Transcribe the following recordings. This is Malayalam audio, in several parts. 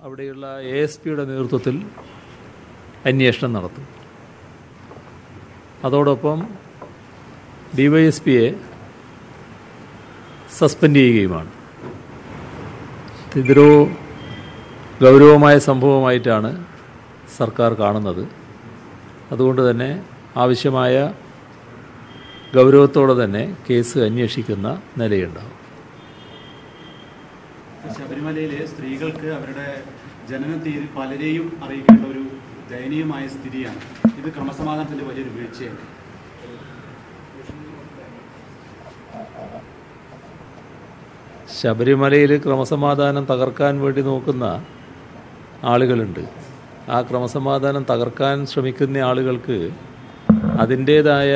അവിടെയുള്ള എ എസ് പിയുടെ നേതൃത്വത്തിൽ അന്വേഷണം നടത്തും അതോടൊപ്പം ഡിവൈഎസ് പിയെ സസ്പെൻഡ് ചെയ്യുകയുമാണ് ഇതൊരു ഗൗരവമായ സംഭവമായിട്ടാണ് സർക്കാർ കാണുന്നത് അതുകൊണ്ട് തന്നെ ആവശ്യമായ ഗൗരവത്തോടെ തന്നെ കേസ് അന്വേഷിക്കുന്ന നിലയുണ്ടാവും ശബരിമലയിലെ സ്ത്രീകൾക്ക് അവരുടെ ജനന തീയതി പലരെയും അറിയിക്കേണ്ട ഒരു ദയനീയമായ സ്ഥിതിയാണ് ഇത് ക്രമസമാധാനത്തിന്റെ വലിയൊരു വീഴ്ചയാണ് ശബരിമലയിൽ ക്രമസമാധാനം തകർക്കാൻ വേണ്ടി നോക്കുന്ന ആളുകളുണ്ട് ആ ക്രമസമാധാനം തകർക്കാൻ ശ്രമിക്കുന്ന ആളുകൾക്ക് അതിൻ്റേതായ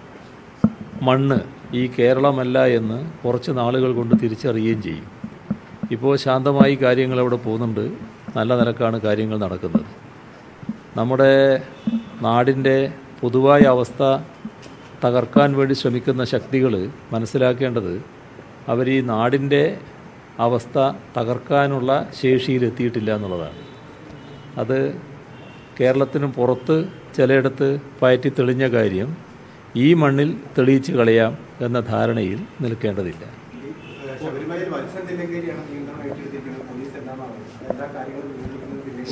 മണ്ണ് ഈ കേരളമല്ല എന്ന് കുറച്ച് നാളുകൾ കൊണ്ട് തിരിച്ചറിയുകയും ചെയ്യും ഇപ്പോൾ ശാന്തമായി കാര്യങ്ങൾ അവിടെ പോകുന്നുണ്ട് നല്ല നിലക്കാണ് കാര്യങ്ങൾ നടക്കുന്നത് നമ്മുടെ നാടിൻ്റെ പൊതുവായ അവസ്ഥ തകർക്കാൻ വേണ്ടി ശ്രമിക്കുന്ന ശക്തികൾ മനസ്സിലാക്കേണ്ടത് അവർ ഈ നാടിൻ്റെ അവസ്ഥ തകർക്കാനുള്ള ശേഷിയിൽ എത്തിയിട്ടില്ല എന്നുള്ളതാണ് അത് കേരളത്തിന് പുറത്ത് ചിലയിടത്ത് പയറ്റി തെളിഞ്ഞ കാര്യം ഈ മണ്ണിൽ തെളിയിച്ച് കളയാം എന്ന ധാരണയിൽ നിൽക്കേണ്ടതില്ല ശബരിമലയിൽ മത്സ്യം തില്ലങ്കേരിയാണ് നിയന്ത്രണം ഏറ്റെടുത്തിരിക്കുന്നത് പോലീസ് എന്താണ് എല്ലാ കാര്യങ്ങളും നിയന്ത്രിക്കുന്നത്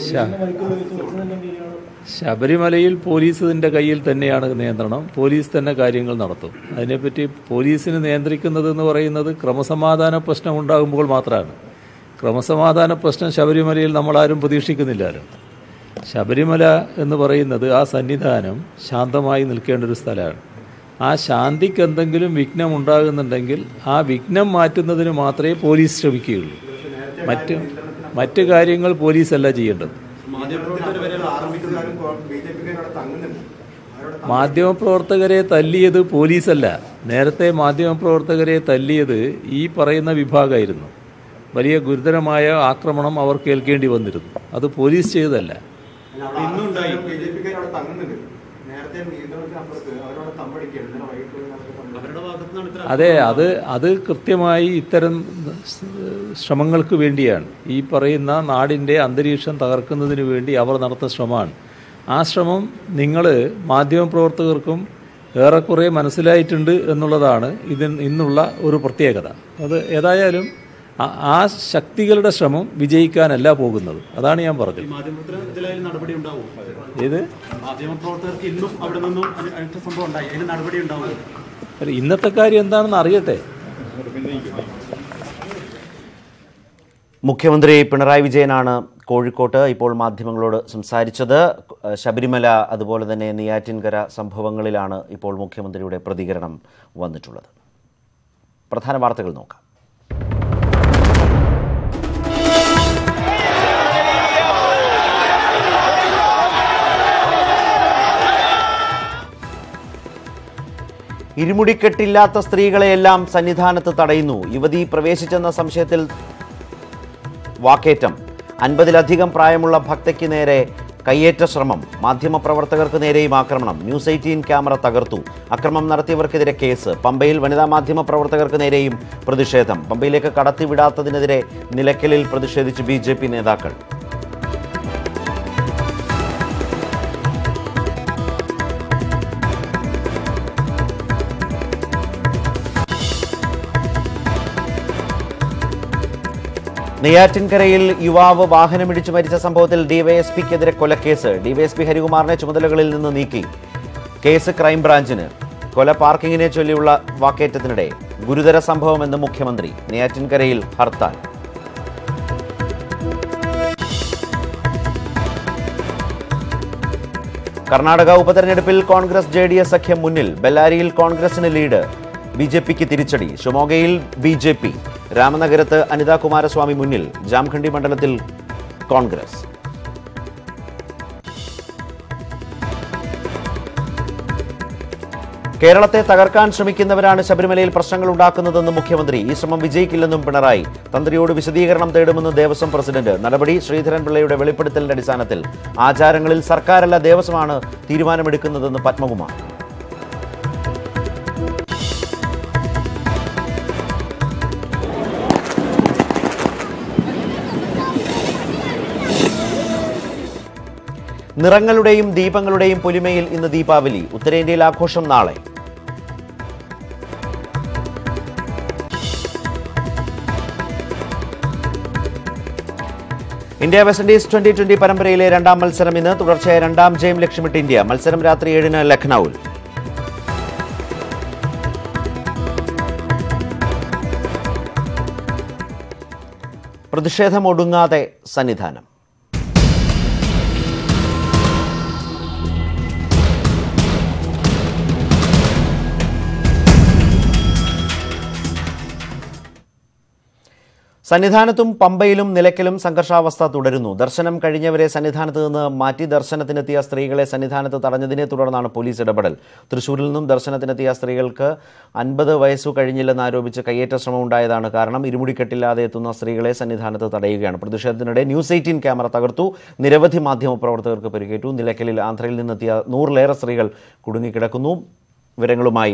ശ- ശബരിമലയിൽ പോലീസിൻ്റെ കയ്യിൽ തന്നെയാണ് നിയന്ത്രണം പോലീസ് തന്നെ കാര്യങ്ങൾ നടത്തും അതിനെപ്പറ്റി പോലീസിന് നിയന്ത്രിക്കുന്നത് എന്ന് പറയുന്നത് ക്രമസമാധാന പ്രശ്നം ഉണ്ടാകുമ്പോൾ മാത്രമാണ് ക്രമസമാധാന പ്രശ്നം ശബരിമലയിൽ നമ്മളാരും പ്രതീക്ഷിക്കുന്നില്ലല്ലോ ശബരിമല എന്ന് പറയുന്നത് ആ സന്നിധാനം ശാന്തമായി നിൽക്കേണ്ട ഒരു സ്ഥലമാണ് ആ ശാന്തിക്ക് എന്തെങ്കിലും വിഘ്നം ഉണ്ടാകുന്നുണ്ടെങ്കിൽ ആ വിഘ്നം മാറ്റുന്നതിന് മാത്രമേ പോലീസ് ശ്രമിക്കുകയുള്ളൂ മറ്റ് മറ്റ് കാര്യങ്ങൾ പോലീസല്ല ചെയ്യേണ്ടത് ആർമിക്കാരും ബി ജെ പിക്കാരും അവിടെ തങ്ങുന്നുണ്ട് അവരോട് മാധ്യമപ്രവർത്തകരെ തല്ലിയത് പോലീസല്ല നേരത്തെ മാധ്യമപ്രവർത്തകരെ തല്ലിയത് ഈ പറയുന്ന വിഭാഗമായിരുന്നു വലിയ ഗുരുതരമായ ആക്രമണം അവർ കേൾക്കേണ്ടി വന്നിരുന്നു അത് പോലീസ് ചെയ്തതല്ല ഇന്നുണ്ടായി ബി ജെ പിക്കാർ അവിടെ തങ്ങുന്നുണ്ട് നേരത്തെ നിയന്ത്രണത്തിനപ്പുറത്ത് അവരോട് തമ്പടിക്കുകയാണ് ഇന്നലെ വൈകിട്ട് വരെ നടക്കുന്ന തമ്പടി. അവരുടെ ഭാഗത്തുനിന്നാണ് ഇത്ര അതെ അത് അത് കൃത്യമായി ഇത്തരം ശ്രമങ്ങൾക്ക് വേണ്ടിയാണ് ഈ പറയുന്ന നാടിൻ്റെ അന്തരീക്ഷം തകർക്കുന്നതിന് വേണ്ടി അവർ നടത്തുന്ന ശ്രമമാണ് ആ ശ്രമം നിങ്ങൾ മാധ്യമപ്രവർത്തകർക്കും ഏറെക്കുറെ മനസ്സിലായിട്ടുണ്ട് എന്നുള്ളതാണ് ഇതിൽ ഇന്നുള്ള ഒരു പ്രത്യേകത അത് ഏതായാലും ആ- ആ ശക്തികളുടെ ശ്രമം വിജയിക്കാനല്ല പോകുന്നത് അതാണ് ഞാൻ ഈ പറഞ്ഞത് മാധ്യമപ്രവർത്തകർ ഇതിലതിൽ നടപടി ഉണ്ടാവും ഇത് മാധ്യമപ്രവർത്തകർക്ക് ഇന്നും അവിടെ നിന്നും അനി- അനിഷ്ട സംഭവം ഉണ്ടായി അതിന് നടപടി ഉണ്ടാവും അല്ല, ഇന്നത്തെ കാര്യം എന്താണെന്ന് അറിയട്ടെ മുഖ്യമന്ത്രി പിണറായി വിജയനാണ് കോഴിക്കോട്ട് ഇപ്പോൾ മാധ്യമങ്ങളോട് സംസാരിച്ചത് ശബരിമല അതുപോലെ തന്നെ നെയ്യാറ്റിൻകര സംഭവങ്ങളിലാണ് ഇപ്പോൾ മുഖ്യമന്ത്രിയുടെ പ്രതികരണം വന്നിട്ടുള്ളത് പ്രധാന വാർത്തകൾ നോക്കാം ഇരുമുടിക്കെട്ടില്ലാത്ത സ്ത്രീകളെയെല്ലാം സന്നിധാനത്ത് തടയുന്നു യുവതി പ്രവേശിച്ചെന്ന സംശയത്തിൽ വാക്കേറ്റം അൻപതിലധികം പ്രായമുള്ള ഭക്തയ്ക്ക് നേരെ കയ്യേറ്റ ശ്രമം മാധ്യമപ്രവർത്തകർക്ക് നേരെയും ആക്രമണം ന്യൂസ് എയ്റ്റീൻ ക്യാമറ തകർത്തു അക്രമം നടത്തിയവർക്കെതിരെ കേസ് പമ്പയിൽ വനിതാ മാധ്യമ പ്രവർത്തകർക്ക് നേരെയും പ്രതിഷേധം പമ്പയിലേക്ക് കടത്തിവിടാത്തതിനെതിരെ നിലയ്ക്കലിൽ പ്രതിഷേധിച്ച് ബി നേതാക്കൾ നെയ്യാറ്റിൻകരയിൽ യുവാവ് വാഹനമിടിച്ചു മരിച്ച സംഭവത്തിൽ ഡിവൈഎസ്പിക്കെതിരെ കൊലക്കേസ് ഡിവൈഎസ്പി ഹരികുമാറിനെ ചുമതലകളിൽ നിന്ന് നീക്കി കേസ് ക്രൈംബ്രാഞ്ചിന് കൊല പാർക്കിങ്ങിനെ ചൊല്ലിയുള്ള വാക്കേറ്റത്തിനിടെ ഗുരുതര സംഭവമെന്ന് മുഖ്യമന്ത്രി നെയ്യാറ്റിൻകരയിൽ ഹർത്താൽ കർണാടക ഉപതെരഞ്ഞെടുപ്പിൽ കോൺഗ്രസ് ജെ ഡി എസ് സഖ്യം മുന്നിൽ ബെല്ലാരിയിൽ കോൺഗ്രസിന് ലീഡ് ബി ജെ പിക്ക് തിരിച്ചടി ഷിമോഗയിൽ ബി ജെ പി രാമനഗരത്ത് അനിതാ കുമാരസ്വാമി മുന്നിൽ ജാംഖണ്ഡി മണ്ഡലത്തിൽ കോൺഗ്രസ് കേരളത്തെ തകർക്കാൻ ശ്രമിക്കുന്നവരാണ് ശബരിമലയിൽ പ്രശ്നങ്ങൾ ഉണ്ടാക്കുന്നതെന്ന് മുഖ്യമന്ത്രി ഈ ശ്രമം വിജയിക്കില്ലെന്നും പിണറായി തന്ത്രിയോട് വിശദീകരണം തേടുമെന്ന് ദേവസ്വം പ്രസിഡന്റ് നടപടി ശ്രീധരൻപിള്ളയുടെ വെളിപ്പെടുത്തലിന്റെ അടിസ്ഥാനത്തിൽ ആചാരങ്ങളിൽ സർക്കാരല്ല ദേവസ്വമാണ് തീരുമാനമെടുക്കുന്നതെന്ന് പത്മകുമാർ നിറങ്ങളുടെയും ദീപങ്ങളുടെയും പൊലിമയിൽ ഇന്ന് ദീപാവലി ഉത്തരേന്ത്യയിൽ ആഘോഷം നാളെ India West Indies twenty twenty പരമ്പരയിലെ രണ്ടാം മത്സരം ഇന്ന് തുടർച്ചയായ രണ്ടാം ജയം ലക്ഷ്യമിട്ട് ഇന്ത്യ മത്സരം രാത്രി ഏഴിന് ലഖ്നൌവിൽ പ്രതിഷേധമൊടുങ്ങാതെ സന്നിധാനം സന്നിധാനത്തും പമ്പയിലും നിലയ്ക്കലും സംഘർഷാവസ്ഥ തുടരുന്നു ദർശനം കഴിഞ്ഞവരെ സന്നിധാനത്ത് നിന്ന് മാറ്റി ദർശനത്തിനെത്തിയ സ്ത്രീകളെ സന്നിധാനത്ത് തടഞ്ഞതിനെ തുടർന്നാണ് പോലീസ് ഇടപെടൽ തൃശൂരിൽ നിന്നും ദർശനത്തിനെത്തിയ സ്ത്രീകൾക്ക് അൻപത് വയസ്സു കഴിഞ്ഞില്ലെന്ന് ആരോപിച്ച് കയ്യേറ്റ ശ്രമം ഉണ്ടായതാണ് കാരണം ഇരുമുടിക്കെട്ടില്ലാതെ എത്തുന്ന സ്ത്രീകളെ സന്നിധാനത്ത് തടയുകയാണ് പ്രതിഷേധത്തിനിടെ ന്യൂസ് എയ്റ്റീൻ ക്യാമറ തകർത്തു നിരവധി മാധ്യമപ്രവർത്തകർക്ക് പരിക്കേറ്റു നിലയ്ക്കലിൽ ആന്ധ്രയിൽ നിന്നെത്തിയ നൂറിലേറെ സ്ത്രീകൾ കുടുങ്ങിക്കിടക്കുന്നു വിവരങ്ങളുമായി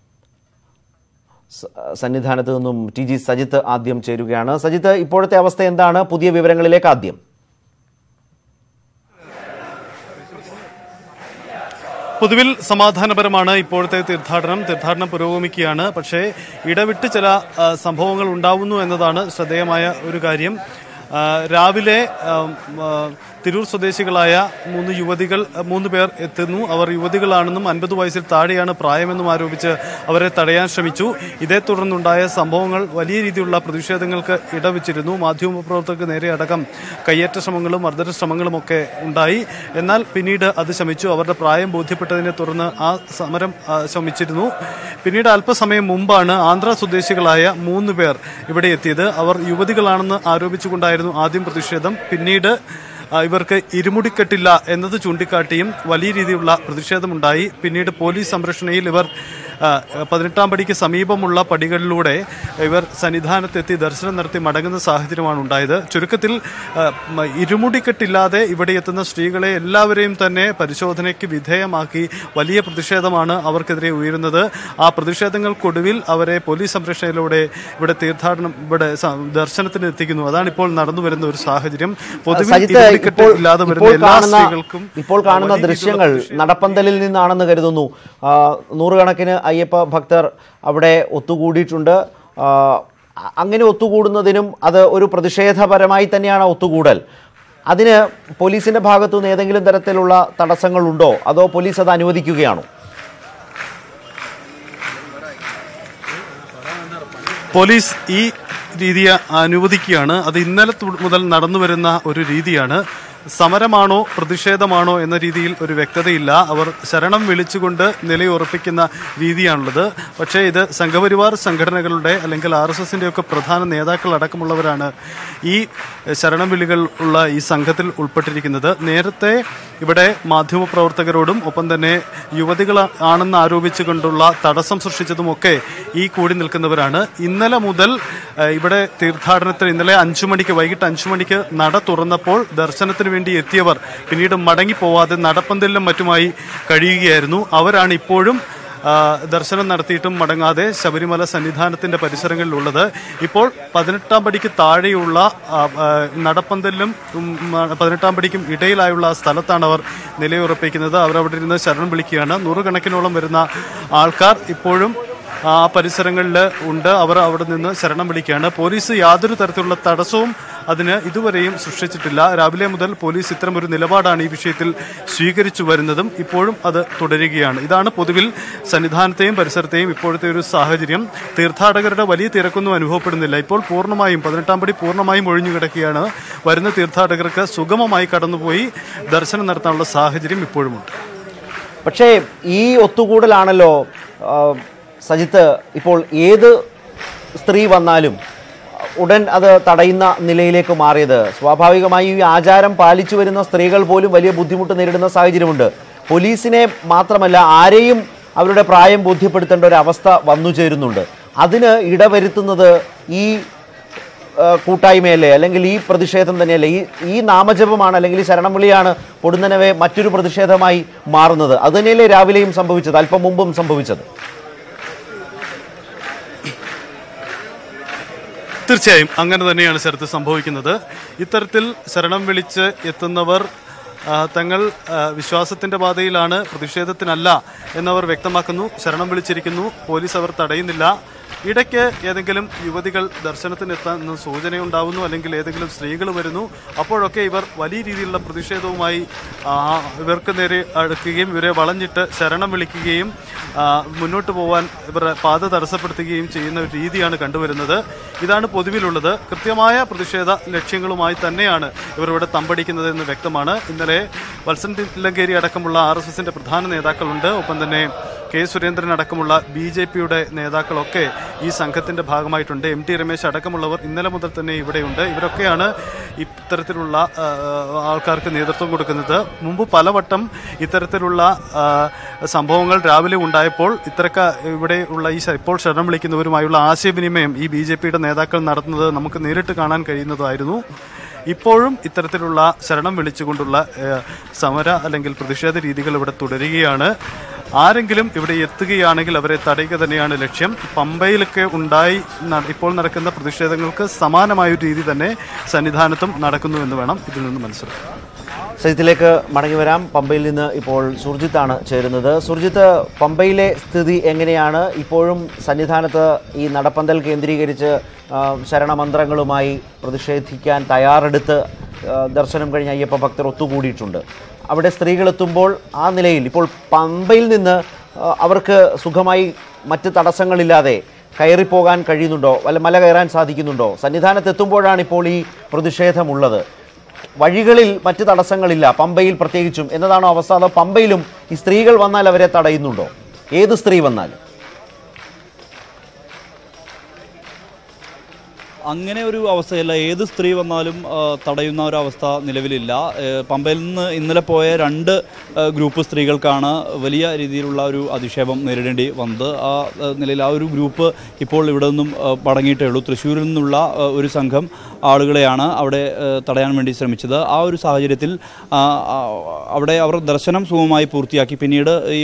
സ- സന്നിധാനത്ത് നിന്നും ടി ജി സജിത്ത് ആദ്യം ചേരുകയാണ് സജിത്ത് ഇപ്പോഴത്തെ അവസ്ഥ എന്താണ് പുതിയ വിവരങ്ങളിലേക്ക് ആദ്യം പൊതുവിൽ സമാധാനപരമാണ് ഇപ്പോഴത്തെ തീർത്ഥാടനം തീർത്ഥാടനം പുരോഗമിക്കുകയാണ് പക്ഷേ ഇടവിട്ട് ചില ആ, സംഭവങ്ങൾ ഉണ്ടാവുന്നു എന്നതാണ് ശ്രദ്ധേയമായ ഒരു കാര്യം ആ, രാവിലെ ആ, ആ, തിരൂർ സ്വദേശികളായ മൂന്ന് യുവതികൾ മൂന്ന് പേർ എത്തുന്നു അവർ യുവതികളാണെന്നും അൻപത് വയസ്സിൽ താഴെയാണ് പ്രായമെന്നും ആരോപിച്ച് അവരെ തടയാൻ ശ്രമിച്ചു ഇതേ തുടർന്നുണ്ടായ സംഭവങ്ങൾ വലിയ രീതിയിലുള്ള പ്രതിഷേധങ്ങൾക്ക് ഇടവച്ചിരുന്നു മാധ്യമപ്രവർത്തകർക്ക് നേരെ അടക്കം കയ്യേറ്റ ശ്രമങ്ങളും മർദ്ദന ശ്രമങ്ങളും ഒക്കെ ഉണ്ടായി എന്നാൽ പിന്നീട് അത് ശമിച്ചു അവരുടെ പ്രായം ബോധ്യപ്പെട്ടതിനെ തുടർന്ന് ആ സമരം ആ, ശമിച്ചിരുന്നു പിന്നീട് അല്പസമയം മുമ്പാണ് ആന്ധ്ര സ്വദേശികളായ മൂന്ന് പേർ ഇവിടെ എത്തിയത് അവർ യുവതികളാണെന്ന് ആരോപിച്ചുകൊണ്ടായിരുന്നു ആദ്യം പ്രതിഷേധം പിന്നീട് ആ, ഇവർക്ക് ഇരുമുടിക്കെട്ടില്ല എന്നത് ചൂണ്ടിക്കാട്ടിയും വലിയ രീതിയിലുള്ള പ്രതിഷേധമുണ്ടായി പിന്നീട് പോലീസ് സംരക്ഷണയിൽ ഇവർ ആ, പതിനെട്ടാം പടിക്ക് സമീപമുള്ള പടികളിലൂടെ ഇവർ സന്നിധാനത്തെത്തി ദർശനം നടത്തി മടങ്ങുന്ന സാഹചര്യമാണ് ഉണ്ടായത് ചുരുക്കത്തിൽ ആ, മ- ഇരുമുടിക്കെട്ടില്ലാതെ ഇവിടെ എത്തുന്ന സ്ത്രീകളെ എല്ലാവരെയും തന്നെ പരിശോധനയ്ക്ക് വിധേയമാക്കി വലിയ പ്രതിഷേധമാണ് അവർക്കെതിരെ ഉയരുന്നത് ആ പ്രതിഷേധങ്ങൾക്കൊടുവിൽ അവരെ പോലീസ് സംരക്ഷണയിലൂടെ ഇവിടെ തീർത്ഥാടനം ഇവിടെ സ- ദർശനത്തിന് എത്തിക്കുന്നു അതാണ് ഇപ്പോൾ നടന്നു വരുന്ന ഒരു സാഹചര്യം പൊതുവിൽ സജിത്ത് ഇരുമുടിക്കെട്ട് ഇപ്പോൾ ഇല്ലാതെ ഇപ്പോൾ വരുന്ന എല്ലാ കാണുന്ന സ്ത്രീകൾക്കും ഇപ്പോൾ കാണുന്ന വലിയ രീതിയിലുള്ള ദൃശ്യങ്ങൾ പ്രതിഷേധം നടപ്പന്തലിൽ നിന്നാണെന്ന് കരുതുന്നു ആ, നൂറുകണക്കിന് അയ്യപ്പ ഭക്തർ അവിടെ ഒത്തുകൂടിയിട്ടുണ്ട് ആ, അങ്ങനെ ഒത്തുകൂടുന്നതിനും അത് ഒരു പ്രതിഷേധപരമായി തന്നെയാണ് ഒത്തുകൂടൽ അതിന് പോലീസിന്റെ ഭാഗത്തു നിന്ന് ഏതെങ്കിലും തരത്തിലുള്ള തടസ്സങ്ങളുണ്ടോ അതോ പോലീസ് അത് അനുവദിക്കുകയാണോ പോലീസ് ഈ രീതിയെ അനുവദിക്കുകയാണ് അത് ഇന്നലെ തു- മുതൽ നടന്നു വരുന്ന ഒരു രീതിയാണ് സമരമാണോ പ്രതിഷേധമാണോ എന്ന രീതിയിൽ ഒരു വ്യക്തതയില്ല അവർ ശരണം വിളിച്ചുകൊണ്ട് നിലയുറപ്പിക്കുന്ന രീതിയാണുള്ളത് പക്ഷേ ഇത് സംഘപരിവാർ സംഘടനകളുടെ അല്ലെങ്കിൽ ആർ എസ് എസിന്റെ ഒക്കെ പ്രധാന നേതാക്കൾ അടക്കമുള്ളവരാണ് ഈ ശരണം വിളികൾ ഉള്ള ഈ സംഘത്തിൽ ഉൾപ്പെട്ടിരിക്കുന്നത് നേരത്തെ ഇവിടെ മാധ്യമപ്രവർത്തകരോടും ഒപ്പം തന്നെ യുവതികൾ ആണെന്ന് ആരോപിച്ചുകൊണ്ടുള്ള തടസ്സം സൃഷ്ടിച്ചതുമൊക്കെ ഈ കൂടി നിൽക്കുന്നവരാണ് ഇന്നലെ മുതൽ ഏഹ്, ഇവിടെ തീർത്ഥാടനത്തിന് ഇന്നലെ അഞ്ചു മണിക്ക് വൈകിട്ട് അഞ്ചു മണിക്ക് നട തുറന്നപ്പോൾ ദർശനത്തിന് വേണ്ടി എത്തിയവർ പിന്നീട് മടങ്ങിപ്പോവാതെ നടപ്പന്തലിലും മറ്റുമായി കഴിയുകയായിരുന്നു അവരാണ് ഇപ്പോഴും ആ, ദർശനം നടത്തിയിട്ടും മടങ്ങാതെ ശബരിമല സന്നിധാനത്തിന്റെ പരിസരങ്ങളിലുള്ളത് ഇപ്പോൾ പതിനെട്ടാം പടിക്ക് താഴെയുള്ള ആ, ആ, നടപ്പന്തലിലും ഉം, ആ, പതിനെട്ടാം പടിക്കും ഇടയിലായുള്ള സ്ഥലത്താണ് അവർ നിലയുറപ്പിക്കുന്നത് അവർ അവിടെ ഇരുന്ന് ശരണം വിളിക്കുകയാണ് നൂറുകണക്കിനോളം വരുന്ന ആൾക്കാർ ഇപ്പോഴും ആ പരിസരങ്ങളിൽ ഉണ്ട് അവർ അവിടെ നിന്ന് ശരണം വിളിക്കുകയാണ് പോലീസ് യാതൊരു തരത്തിലുള്ള തടസ്സവും അതിന് ഇതുവരെയും സൃഷ്ടിച്ചിട്ടില്ല രാവിലെ മുതൽ പോലീസ് ഇത്തരം ഒരു നിലപാടാണ് ഈ വിഷയത്തിൽ സ്വീകരിച്ചു വരുന്നതും ഇപ്പോഴും അത് തുടരുകയാണ് ഇതാണ് പൊതുവിൽ സന്നിധാനത്തെയും പരിസരത്തെയും ഇപ്പോഴത്തെ ഒരു സാഹചര്യം തീർത്ഥാടകരുടെ വലിയ തിരക്കൊന്നും അനുഭവപ്പെടുന്നില്ല ഇപ്പോൾ പൂർണ്ണമായും പതിനെട്ടാം പടി പൂർണ്ണമായും ഒഴിഞ്ഞു കിടക്കുകയാണ് വരുന്ന തീർത്ഥാടകർക്ക് സുഗമമായി കടന്നുപോയി ദർശനം നടത്താനുള്ള സാഹചര്യം ഇപ്പോഴുമുണ്ട് പക്ഷേ ഈ ഒത്തുകൂടലാണല്ലോ ആ, സജിത്ത് ഇപ്പോൾ ഏത് സ്ത്രീ വന്നാലും ഉടൻ അത് തടയുന്ന നിലയിലേക്ക് മാറിയത് സ്വാഭാവികമായി ഈ ആചാരം പാലിച്ചു വരുന്ന സ്ത്രീകൾ പോലും വലിയ ബുദ്ധിമുട്ട് നേരിടുന്ന സാഹചര്യമുണ്ട് പോലീസിനെ മാത്രമല്ല ആരെയും അവരുടെ പ്രായം ബോധ്യപ്പെടുത്തേണ്ട ഒരു അവസ്ഥ വന്നു ചേരുന്നുണ്ട് അതിന് ഇടവരുത്തുന്നത് ഈ ആ, കൂട്ടായ്മയല്ലേ അല്ലെങ്കിൽ ഈ പ്രതിഷേധം തന്നെയല്ലേ ഈ ഈ നാമജപമാണ് അല്ലെങ്കിൽ ഈ ശരണം വിളിയാണ് പൊടുന്നനവെ മറ്റൊരു പ്രതിഷേധമായി മാറുന്നത് അത് തന്നെയല്ലേ രാവിലെയും സംഭവിച്ചത് അല്പം മുമ്പും സംഭവിച്ചത് തീർച്ചയായും അങ്ങനെ തന്നെയാണ് ശരത്ത് സംഭവിക്കുന്നത് ഇത്തരത്തിൽ ശരണം വിളിച്ച് എത്തുന്നവർ ആ, തങ്ങൾ ആ, വിശ്വാസത്തിന്റെ പാതയിലാണ് പ്രതിഷേധത്തിനല്ല എന്നവർ വ്യക്തമാക്കുന്നു ശരണം വിളിച്ചിരിക്കുന്നു പോലീസ് അവർ തടയുന്നില്ല ഇടയ്ക്ക് ഏതെങ്കിലും യുവതികൾ ദർശനത്തിനെത്താൻ സൂചനയുണ്ടാവുന്നു അല്ലെങ്കിൽ ഏതെങ്കിലും സ്ത്രീകൾ വരുന്നു അപ്പോഴൊക്കെ ഇവർ വലിയ രീതിയിലുള്ള പ്രതിഷേധവുമായി ആ, ഇവർക്ക് നേരെ അടുക്കുകയും ഇവരെ വളഞ്ഞിട്ട് ശരണം വിളിക്കുകയും ആ, മുന്നോട്ട് പോകാൻ ഇവരുടെ പാത തടസ്സപ്പെടുത്തുകയും ചെയ്യുന്ന ഒരു രീതിയാണ് കണ്ടുവരുന്നത് ഇതാണ് പൊതുവിലുള്ളത് കൃത്യമായ പ്രതിഷേധ ലക്ഷ്യങ്ങളുമായി തന്നെയാണ് ഇവർ ഇവിടെ തമ്പടിക്കുന്നത് എന്ന് വ്യക്തമാണ് ഇന്നലെ വത്സൻ തില്ലങ്കേരി അടക്കമുള്ള ആർ എസ് എസിന്റെ പ്രധാന നേതാക്കളുണ്ട് ഒപ്പം തന്നെ കെ സുരേന്ദ്രൻ അടക്കമുള്ള ബി ജെ പിയുടെ നേതാക്കളൊക്കെ ഈ സംഘത്തിന്റെ ഭാഗമായിട്ടുണ്ട് എം ടി രമേശ് അടക്കമുള്ളവർ ഇന്നലെ മുതൽ തന്നെ ഇവിടെയുണ്ട് ഇവരൊക്കെയാണ് ഇത്തരത്തിലുള്ള ആ, ആൾക്കാർക്ക് നേതൃത്വം കൊടുക്കുന്നത് മുമ്പ് പലവട്ടം ഇത്തരത്തിലുള്ള ആ, സംഭവങ്ങൾ രാവിലെ ഉണ്ടായപ്പോൾ ഇത്തരക്ക ഇവിടെ ഉള്ള ഈ ശ- ഇപ്പോൾ ശരണം വിളിക്കുന്നവരുമായുള്ള ആശയവിനിമയം ഈ ബി ജെ പിയുടെ നേതാക്കൾ നടത്തുന്നത് നമുക്ക് നേരിട്ട് കാണാൻ കഴിയുന്നതായിരുന്നു ഇപ്പോഴും ഇത്തരത്തിലുള്ള ശരണം വിളിച്ചുകൊണ്ടുള്ള ഏഹ്, സമര അല്ലെങ്കിൽ പ്രതിഷേധ രീതികൾ ഇവിടെ തുടരുകയാണ് ആരെങ്കിലും ഇവിടെ എത്തുകയാണെങ്കിൽ അവരെ തടയുക തന്നെയാണ് ലക്ഷ്യം പമ്പയിലൊക്കെ ഉണ്ടായി ന- ഇപ്പോൾ നടക്കുന്ന പ്രതിഷേധങ്ങൾക്ക് സമാനമായ ഒരു രീതി തന്നെ സന്നിധാനത്തും നടക്കുന്നു എന്ന് വേണം ഇതിൽ നിന്ന് മനസ്സിലാക്കാൻ സജിത്തിലേക്ക് മടങ്ങി വരാം പമ്പയിൽ നിന്ന് ഇപ്പോൾ സുർജിത്താണ് ചേരുന്നത് സുർജിത്ത് പമ്പയിലെ സ്ഥിതി എങ്ങനെയാണ് ഇപ്പോഴും സന്നിധാനത്ത് ഈ നടപ്പന്തൽ കേന്ദ്രീകരിച്ച് ആ, ശരണമന്ത്രങ്ങളുമായി പ്രതിഷേധിക്കാൻ തയ്യാറെടുത്ത് ആ, ദർശനം കഴിഞ്ഞ അയ്യപ്പ ഭക്തർ ഒത്തുകൂടിയിട്ടുണ്ട് അവിടെ സ്ത്രീകൾ എത്തുമ്പോൾ ആ നിലയിൽ ഇപ്പോൾ പമ്പയിൽ നിന്ന് ആ, അവർക്ക് സുഖമായി മറ്റ് തടസ്സങ്ങളില്ലാതെ കയറിപ്പോകാൻ കഴിയുന്നുണ്ടോ വല്ല മല കയറാൻ സാധിക്കുന്നുണ്ടോ സന്നിധാനത്ത് എത്തുമ്പോഴാണ് ഇപ്പോൾ ഈ പ്രതിഷേധമുള്ളത് വഴികളിൽ മറ്റ് തടസ്സങ്ങളില്ല പമ്പയിൽ പ്രത്യേകിച്ചും എന്നതാണോ അവസ്ഥ അതോ പമ്പയിലും ഈ സ്ത്രീകൾ വന്നാൽ അവരെ തടയുന്നുണ്ടോ ഏത് സ്ത്രീ വന്നാലും അങ്ങനെ ഒരു അവസ്ഥയല്ല ഏത് സ്ത്രീ വന്നാലും ആ, തടയുന്ന ഒരു അവസ്ഥ നിലവിലില്ല ഏ, പമ്പയിൽ നിന്ന് ഇന്നലെ പോയ രണ്ട് ആ, ഗ്രൂപ്പ് സ്ത്രീകൾക്കാണ് വലിയ രീതിയിലുള്ള ഒരു അധിക്ഷേപം നേരിടേണ്ടി വന്നത് ആ ആ, നിലയിൽ ആ ഒരു ഗ്രൂപ്പ് ഇപ്പോൾ ഇവിടെ നിന്നും ആ, മടങ്ങിയിട്ടേ ഉള്ളൂ തൃശ്ശൂരിൽ നിന്നുള്ള ആ, ഒരു സംഘം ആളുകളെയാണ് അവിടെ ആ, തടയാൻ വേണ്ടി ശ്രമിച്ചത് ആ ഒരു സാഹചര്യത്തിൽ ആ, ആ, അവിടെ അവർ ദർശനം സുഗമമായി പൂർത്തിയാക്കി പിന്നീട് ഈ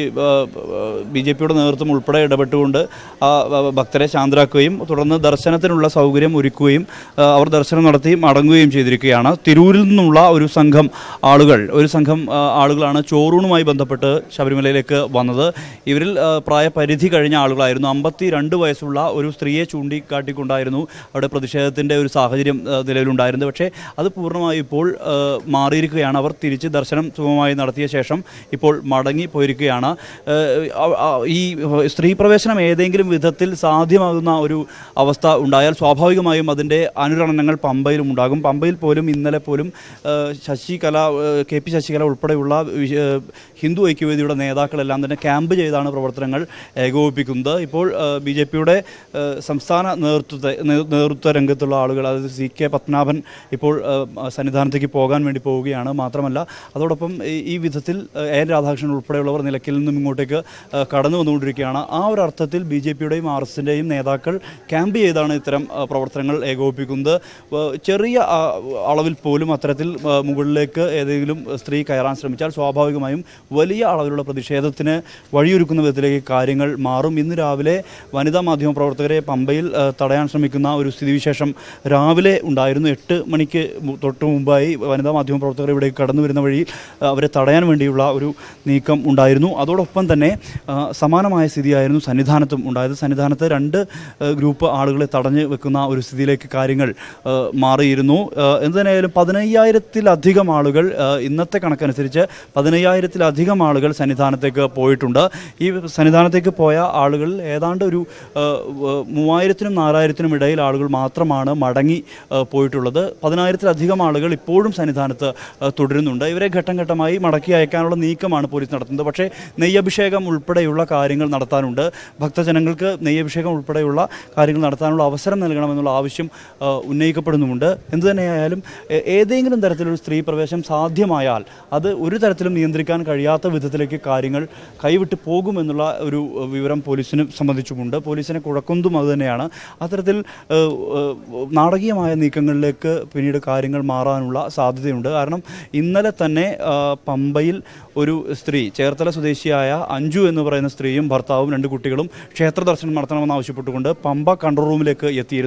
ബി ജെ പിയുടെ നേതൃത്വം ഉൾപ്പെടെ ഇടപെട്ടുകൊണ്ട് ആ ആ, ഭക്തരെ ശാന്തരാക്കുകയും തുടർന്ന് ദർശനത്തിനുള്ള സൗകര്യം ഒരുക്കുകയും ആ, അവർ ദർശനം നടത്തി മടങ്ങുകയും ചെയ്തിരിക്കുകയാണ് തിരൂരിൽ നിന്നുള്ള ഒരു സംഘം ആളുകൾ ഒരു സംഘം ആ, ആളുകളാണ് ചോറൂണുമായി ബന്ധപ്പെട്ട് ശബരിമലയിലേക്ക് വന്നത് ഇവരിൽ ആ, പ്രായപരിധി കഴിഞ്ഞ ആളുകളായിരുന്നു അമ്പത്തി രണ്ട് വയസ്സുള്ള ഒരു സ്ത്രീയെ ചൂണ്ടിക്കാട്ടിക്കൊണ്ടായിരുന്നു അവിടെ പ്രതിഷേധത്തിൻ്റെ ഒരു സാഹചര്യം ആ, നിലവിലുണ്ടായിരുന്നത് പക്ഷേ അത് പൂർണ്ണമായി ഇപ്പോൾ ആ, മാറിയിരിക്കുകയാണ് അവർ തിരിച്ച് ദർശനം സുഗമമായി നടത്തിയ ശേഷം ഇപ്പോൾ മടങ്ങി പോയിരിക്കുകയാണ് ആ, ആ, ആ, ഈ സ്ത്രീ പ്രവേശനം ഏതെങ്കിലും വിധത്തിൽ സാധ്യമാകുന്ന ഒരു അവസ്ഥ ഉണ്ടായാൽ സ്വാഭാവികമായും അതിൻ്റെ അനുരണനങ്ങൾ പമ്പയിലും ഉണ്ടാകും പമ്പയിൽ പോലും ഇന്നലെ പോലും ആ, ശശികല ആ, കെ പി ശശികല ഉൾപ്പെടെയുള്ള വിശ- ആ, ഹിന്ദു ഐക്യവേദിയുടെ നേതാക്കളെല്ലാം തന്നെ ക്യാമ്പ് ചെയ്താണ് പ്രവർത്തനങ്ങൾ ഏകോപിപ്പിക്കുന്നത് ഇപ്പോൾ ബി ജെ പിയുടെ സംസ്ഥാന നേതൃത്വത്തെ നേ- നേതൃത്വ രംഗത്തുള്ള ആളുകൾ അതായത് സി കെ പത്മനാഭൻ ഇപ്പോൾ ആ, സന്നിധാനത്തേക്ക് പോകാൻ വേണ്ടി പോവുകയാണ് മാത്രമല്ല അതോടൊപ്പം ഈ- ഈ വിധത്തിൽ ആ, എൻ രാധാകൃഷ്ണൻ ഉൾപ്പെടെയുള്ളവർ നിലയ്ക്കൽ നിന്നും ഇങ്ങോട്ടേക്ക് ആ, കടന്നു വന്നുകൊണ്ടിരിക്കുകയാണ് ആ ഒരു അർത്ഥത്തിൽ ബി ജെ പിയുടെയും ആർ എസ് എസിൻ്റെയും നേതാക്കൾ ക്യാമ്പ് ചെയ്താണ് ഇത്തരം ആ, പ്രവർത്തനങ്ങൾ ഏകോപിപ്പിക്കുന്നത് ആ, ചെറിയ ആ, അളവിൽ പോലും അത്തരത്തിൽ ആ, മുകളിലേക്ക് ഏതെങ്കിലും സ്ത്രീ കയറാൻ ശ്രമിച്ചാൽ സ്വാഭാവികമായും വലിയ അളവിലുള്ള പ്രതിഷേധത്തിന് വഴിയൊരുക്കുന്ന വിധത്തിലേക്ക് കാര്യങ്ങൾ മാറും ഇന്ന് രാവിലെ വനിതാ മാധ്യമ പ്രവർത്തകരെ പമ്പയിൽ ആ, തടയാൻ ശ്രമിക്കുന്ന ഒരു സ്ഥിതിവിശേഷം രാവിലെ ഉണ്ടായിരുന്നു എട്ട് മണിക്ക് മു- തൊട്ട് മുമ്പായി വനിതാ മാധ്യമ പ്രവർത്തകർ ഇവിടെ കടന്നു വരുന്ന വഴി ആ, അവരെ തടയാൻ വേണ്ടിയുള്ള ഒരു നീക്കം ഉണ്ടായിരുന്നു അതോടൊപ്പം തന്നെ ആ, സമാനമായ സ്ഥിതിയായിരുന്നു സന്നിധാനത്തും ഉണ്ടായത് സന്നിധാനത്ത് രണ്ട് ആ, ഗ്രൂപ്പ് ആളുകളെ തടഞ്ഞു വെക്കുന്ന ഒരു സ്ഥിതിയിലേക്ക് കാര്യങ്ങൾ ആ, മാറിയിരുന്നു ആ, എന്ത് തന്നെയായാലും പതിനയ്യായിരത്തിലധികം ആളുകൾ ആ, ഇന്നത്തെ കണക്കനുസരിച്ച് പതിനയ്യായിരത്തിലധികം ആളുകൾ സന്നിധാനത്തേക്ക് പോയിട്ടുണ്ട് ഈ സന്നിധാനത്തേക്ക് പോയ ആളുകൾ ഏതാണ്ട് ഒരു ആ, വ- മൂവായിരത്തിനും നാലായിരത്തിനും ഇടയിൽ ആളുകൾ മാത്രമാണ് മടങ്ങി ആ, പോയിട്ടുള്ളത് പതിനായിരത്തിലധികം ആളുകൾ ഇപ്പോഴും സന്നിധാനത്ത് ആ, തുടരുന്നുണ്ട് ഇവരെ ഘട്ടം ഘട്ടമായി മടക്കി അയക്കാനുള്ള നീക്കമാണ് പോലീസ് നടത്തുന്നത് പക്ഷേ നെയ്യഭിഷേകം ഉൾപ്പെടെയുള്ള കാര്യങ്ങൾ നടത്താനുണ്ട് ഭക്തജനങ്ങൾക്ക് നെയ്യഭിഷേകം ഉൾപ്പെടെയുള്ള കാര്യങ്ങൾ നടത്താനുള്ള അവസരം നൽകണമെന്നുള്ള ആവശ്യം ആ, ഉന്നയിക്കപ്പെടുന്നുമുണ്ട് എന്തു തന്നെയായാലും എ- ഏതെങ്കിലും തരത്തിലൊരു സ്ത്രീ പ്രവേശം സാധ്യമായാൽ അത് ഒരു തരത്തിലും നിയന്ത്രിക്കാൻ കഴിയാത്ത വിധത്തിലേക്ക് കാര്യങ്ങൾ കൈവിട്ട് പോകുമെന്നുള്ള ഒരു ഏഹ്, വിവരം പോലീസിനെ സംബന്ധിച്ചുമുണ്ട് പോലീസിനെ കുഴക്കുന്നതും അതുതന്നെയാണ് അത്തരത്തിൽ ഏഹ്, ഏഹ്, നാടകീയമായ നീക്കങ്ങളിലേക്ക് പിന്നീട് കാര്യങ്ങൾ മാറാനുള്ള സാധ്യതയുണ്ട് കാരണം ഇന്നലെ തന്നെ ആ, പമ്പയിൽ ഒരു സ്ത്രീ ചേർത്തല സ്വദേശിയായ അഞ്ജു എന്ന് പറയുന്ന സ്ത്രീയും ഭർത്താവും രണ്ട് കുട്ടികളും ക്ഷേത്ര ദർശനം നടത്തണമെന്ന് ആവശ്യപ്പെട്ടുകൊണ്ട് പമ്പ കൺട്രോൾ റൂമിലേക്ക് എത്തിയിരുന്നു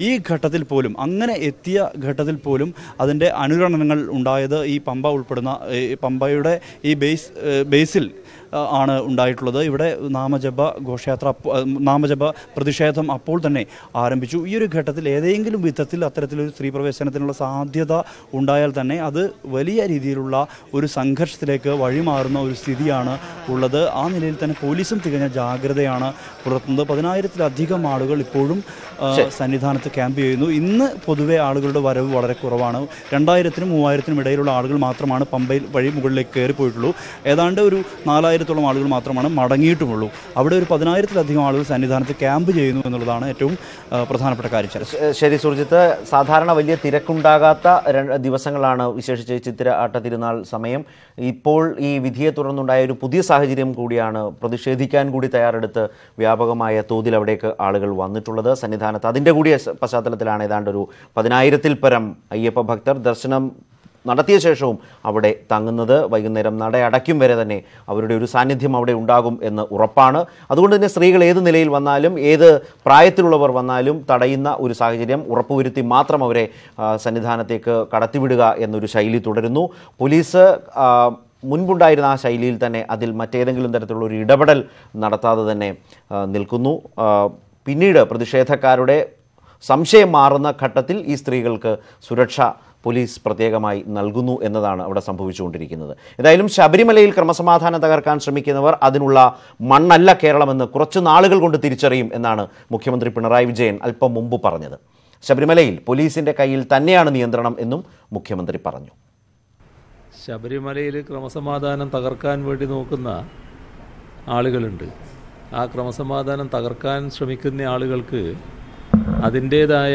ഈ ഘട്ടത്തിൽ പോലും അങ്ങനെ എത്തിയ ഘട്ടത്തിൽ പോലും അതിൻ്റെ അനുരണനങ്ങൾ ഉണ്ടായത് ഈ പമ്പ ഉൾപ്പെടുന്ന ഈ പമ്പയുടെ ഈ ബേസ് ഏഹ് ബേസിൽ ആ, ആണ് ഉണ്ടായിട്ടുള്ളത് ഇവിടെ നാമജപ ഘോഷയാത്ര അപ്പ- നാമജപ പ്രതിഷേധം അപ്പോൾ തന്നെ ആരംഭിച്ചു ഈ ഒരു ഘട്ടത്തിൽ ഏതെങ്കിലും വിധത്തിൽ അത്തരത്തിലൊരു സ്ത്രീ പ്രവേശനത്തിനുള്ള സാധ്യത ഉണ്ടായാൽ തന്നെ അത് വലിയ രീതിയിലുള്ള ഒരു സംഘർഷത്തിലേക്ക് വഴിമാറുന്ന ഒരു സ്ഥിതിയാണ് ഉള്ളത് ആ നിലയിൽ തന്നെ പോലീസും തികഞ്ഞ ജാഗ്രതയാണ് പുലർത്തുന്നത് പതിനായിരത്തിലധികം ആളുകൾ ഇപ്പോഴും ആ, സന്നിധാനത്ത് ക്യാമ്പ് ചെയ്യുന്നു ഇന്ന് പൊതുവെ ആളുകളുടെ വരവ് വളരെ കുറവാണ് രണ്ടായിരത്തിനും മൂവായിരത്തിനും ഇടയിലുള്ള ആളുകൾ മാത്രമാണ് പമ്പയിൽ വഴി മുകളിലേക്ക് കയറി പോയിട്ടുള്ളൂ ഏതാണ്ട് ഒരു നാലായിരത്തോളം ആളുകൾ മാത്രമാണ് മടങ്ങിയിട്ടുമുള്ളൂ അവിടെ ഒരു പതിനായിരത്തിലധികം ആളുകൾ സന്നിധാനത്ത് ക്യാമ്പ് ചെയ്യുന്നു എന്നുള്ളതാണ് ഏറ്റവും ആ, പ്രധാനപ്പെട്ട കാര്യം ശരത്. ശ- ശരി സുർജിത്ത് സാധാരണ വലിയ തിരക്കുണ്ടാകാത്ത രണ്ട് ദിവസങ്ങളാണ് വിശേഷിച്ച് ചിത്തിര ആട്ട തിരുനാൾ സമയം ഇപ്പോൾ ഈ വിധിയെ തുടർന്നുണ്ടായ ഒരു പുതിയ സാഹചര്യം കൂടിയാണ് പ്രതിഷേധിക്കാൻ കൂടി തയ്യാറെടുത്ത് വ്യാപകമായ തോതിൽ അവിടേക്ക് ആളുകൾ വന്നിട്ടുള്ളത് സന്നിധാനത്ത് അതിൻ്റെ കൂടിയ സ- പശ്ചാത്തലത്തിലാണ് ഏതാണ്ട് ഒരു പതിനായിരത്തിൽ പരം അയ്യപ്പ ഭക്തർ ദർശനം നടത്തിയ ശേഷവും അവിടെ തങ്ങുന്നത് വൈകുന്നേരം നട അടയ്ക്കും വരെ തന്നെ അവരുടെ ഒരു സാന്നിധ്യം അവിടെ ഉണ്ടാകും എന്ന് ഉറപ്പാണ് അതുകൊണ്ട് തന്നെ സ്ത്രീകൾ ഏത് നിലയിൽ വന്നാലും ഏത് പ്രായത്തിലുള്ളവർ വന്നാലും തടയുന്ന ഒരു സാഹചര്യം ഉറപ്പുവരുത്തി മാത്രം അവരെ ആ, സന്നിധാനത്തേക്ക് കടത്തിവിടുക എന്നൊരു ശൈലി തുടരുന്നു പോലീസ് ആ, മുൻപുണ്ടായിരുന്ന ആ ശൈലിയിൽ തന്നെ അതിൽ മറ്റേതെങ്കിലും തരത്തിലുള്ള ഒരു ഇടപെടൽ നടത്താതെ തന്നെ ആ, നിൽക്കുന്നു ആ, പിന്നീട് പ്രതിഷേധക്കാരുടെ സംശയം മാറുന്ന ഘട്ടത്തിൽ ഈ സ്ത്രീകൾക്ക് സുരക്ഷ പോലീസ് പ്രത്യേകമായി നൽകുന്നു എന്നതാണ് അവിടെ സംഭവിച്ചുകൊണ്ടിരിക്കുന്നത് ഏതായാലും ശബരിമലയിൽ ക്രമസമാധാനം തകർക്കാൻ ശ്രമിക്കുന്നവർ അതിനുള്ള മണ്ണല്ല കേരളമെന്ന് കുറച്ച് നാളുകൾ കൊണ്ട് തിരിച്ചറിയും എന്നാണ് മുഖ്യമന്ത്രി പിണറായി വിജയൻ അല്പം മുമ്പ് പറഞ്ഞത് ശബരിമലയിൽ പോലീസിന്റെ കയ്യിൽ തന്നെയാണ് നിയന്ത്രണം എന്നും മുഖ്യമന്ത്രി പറഞ്ഞു ശബരിമലയിൽ ക്രമസമാധാനം തകർക്കാൻ വേണ്ടി നോക്കുന്ന ആളുകളുണ്ട് ആ ക്രമസമാധാനം തകർക്കാൻ ശ്രമിക്കുന്ന ആളുകൾക്ക് അതിൻ്റേതായ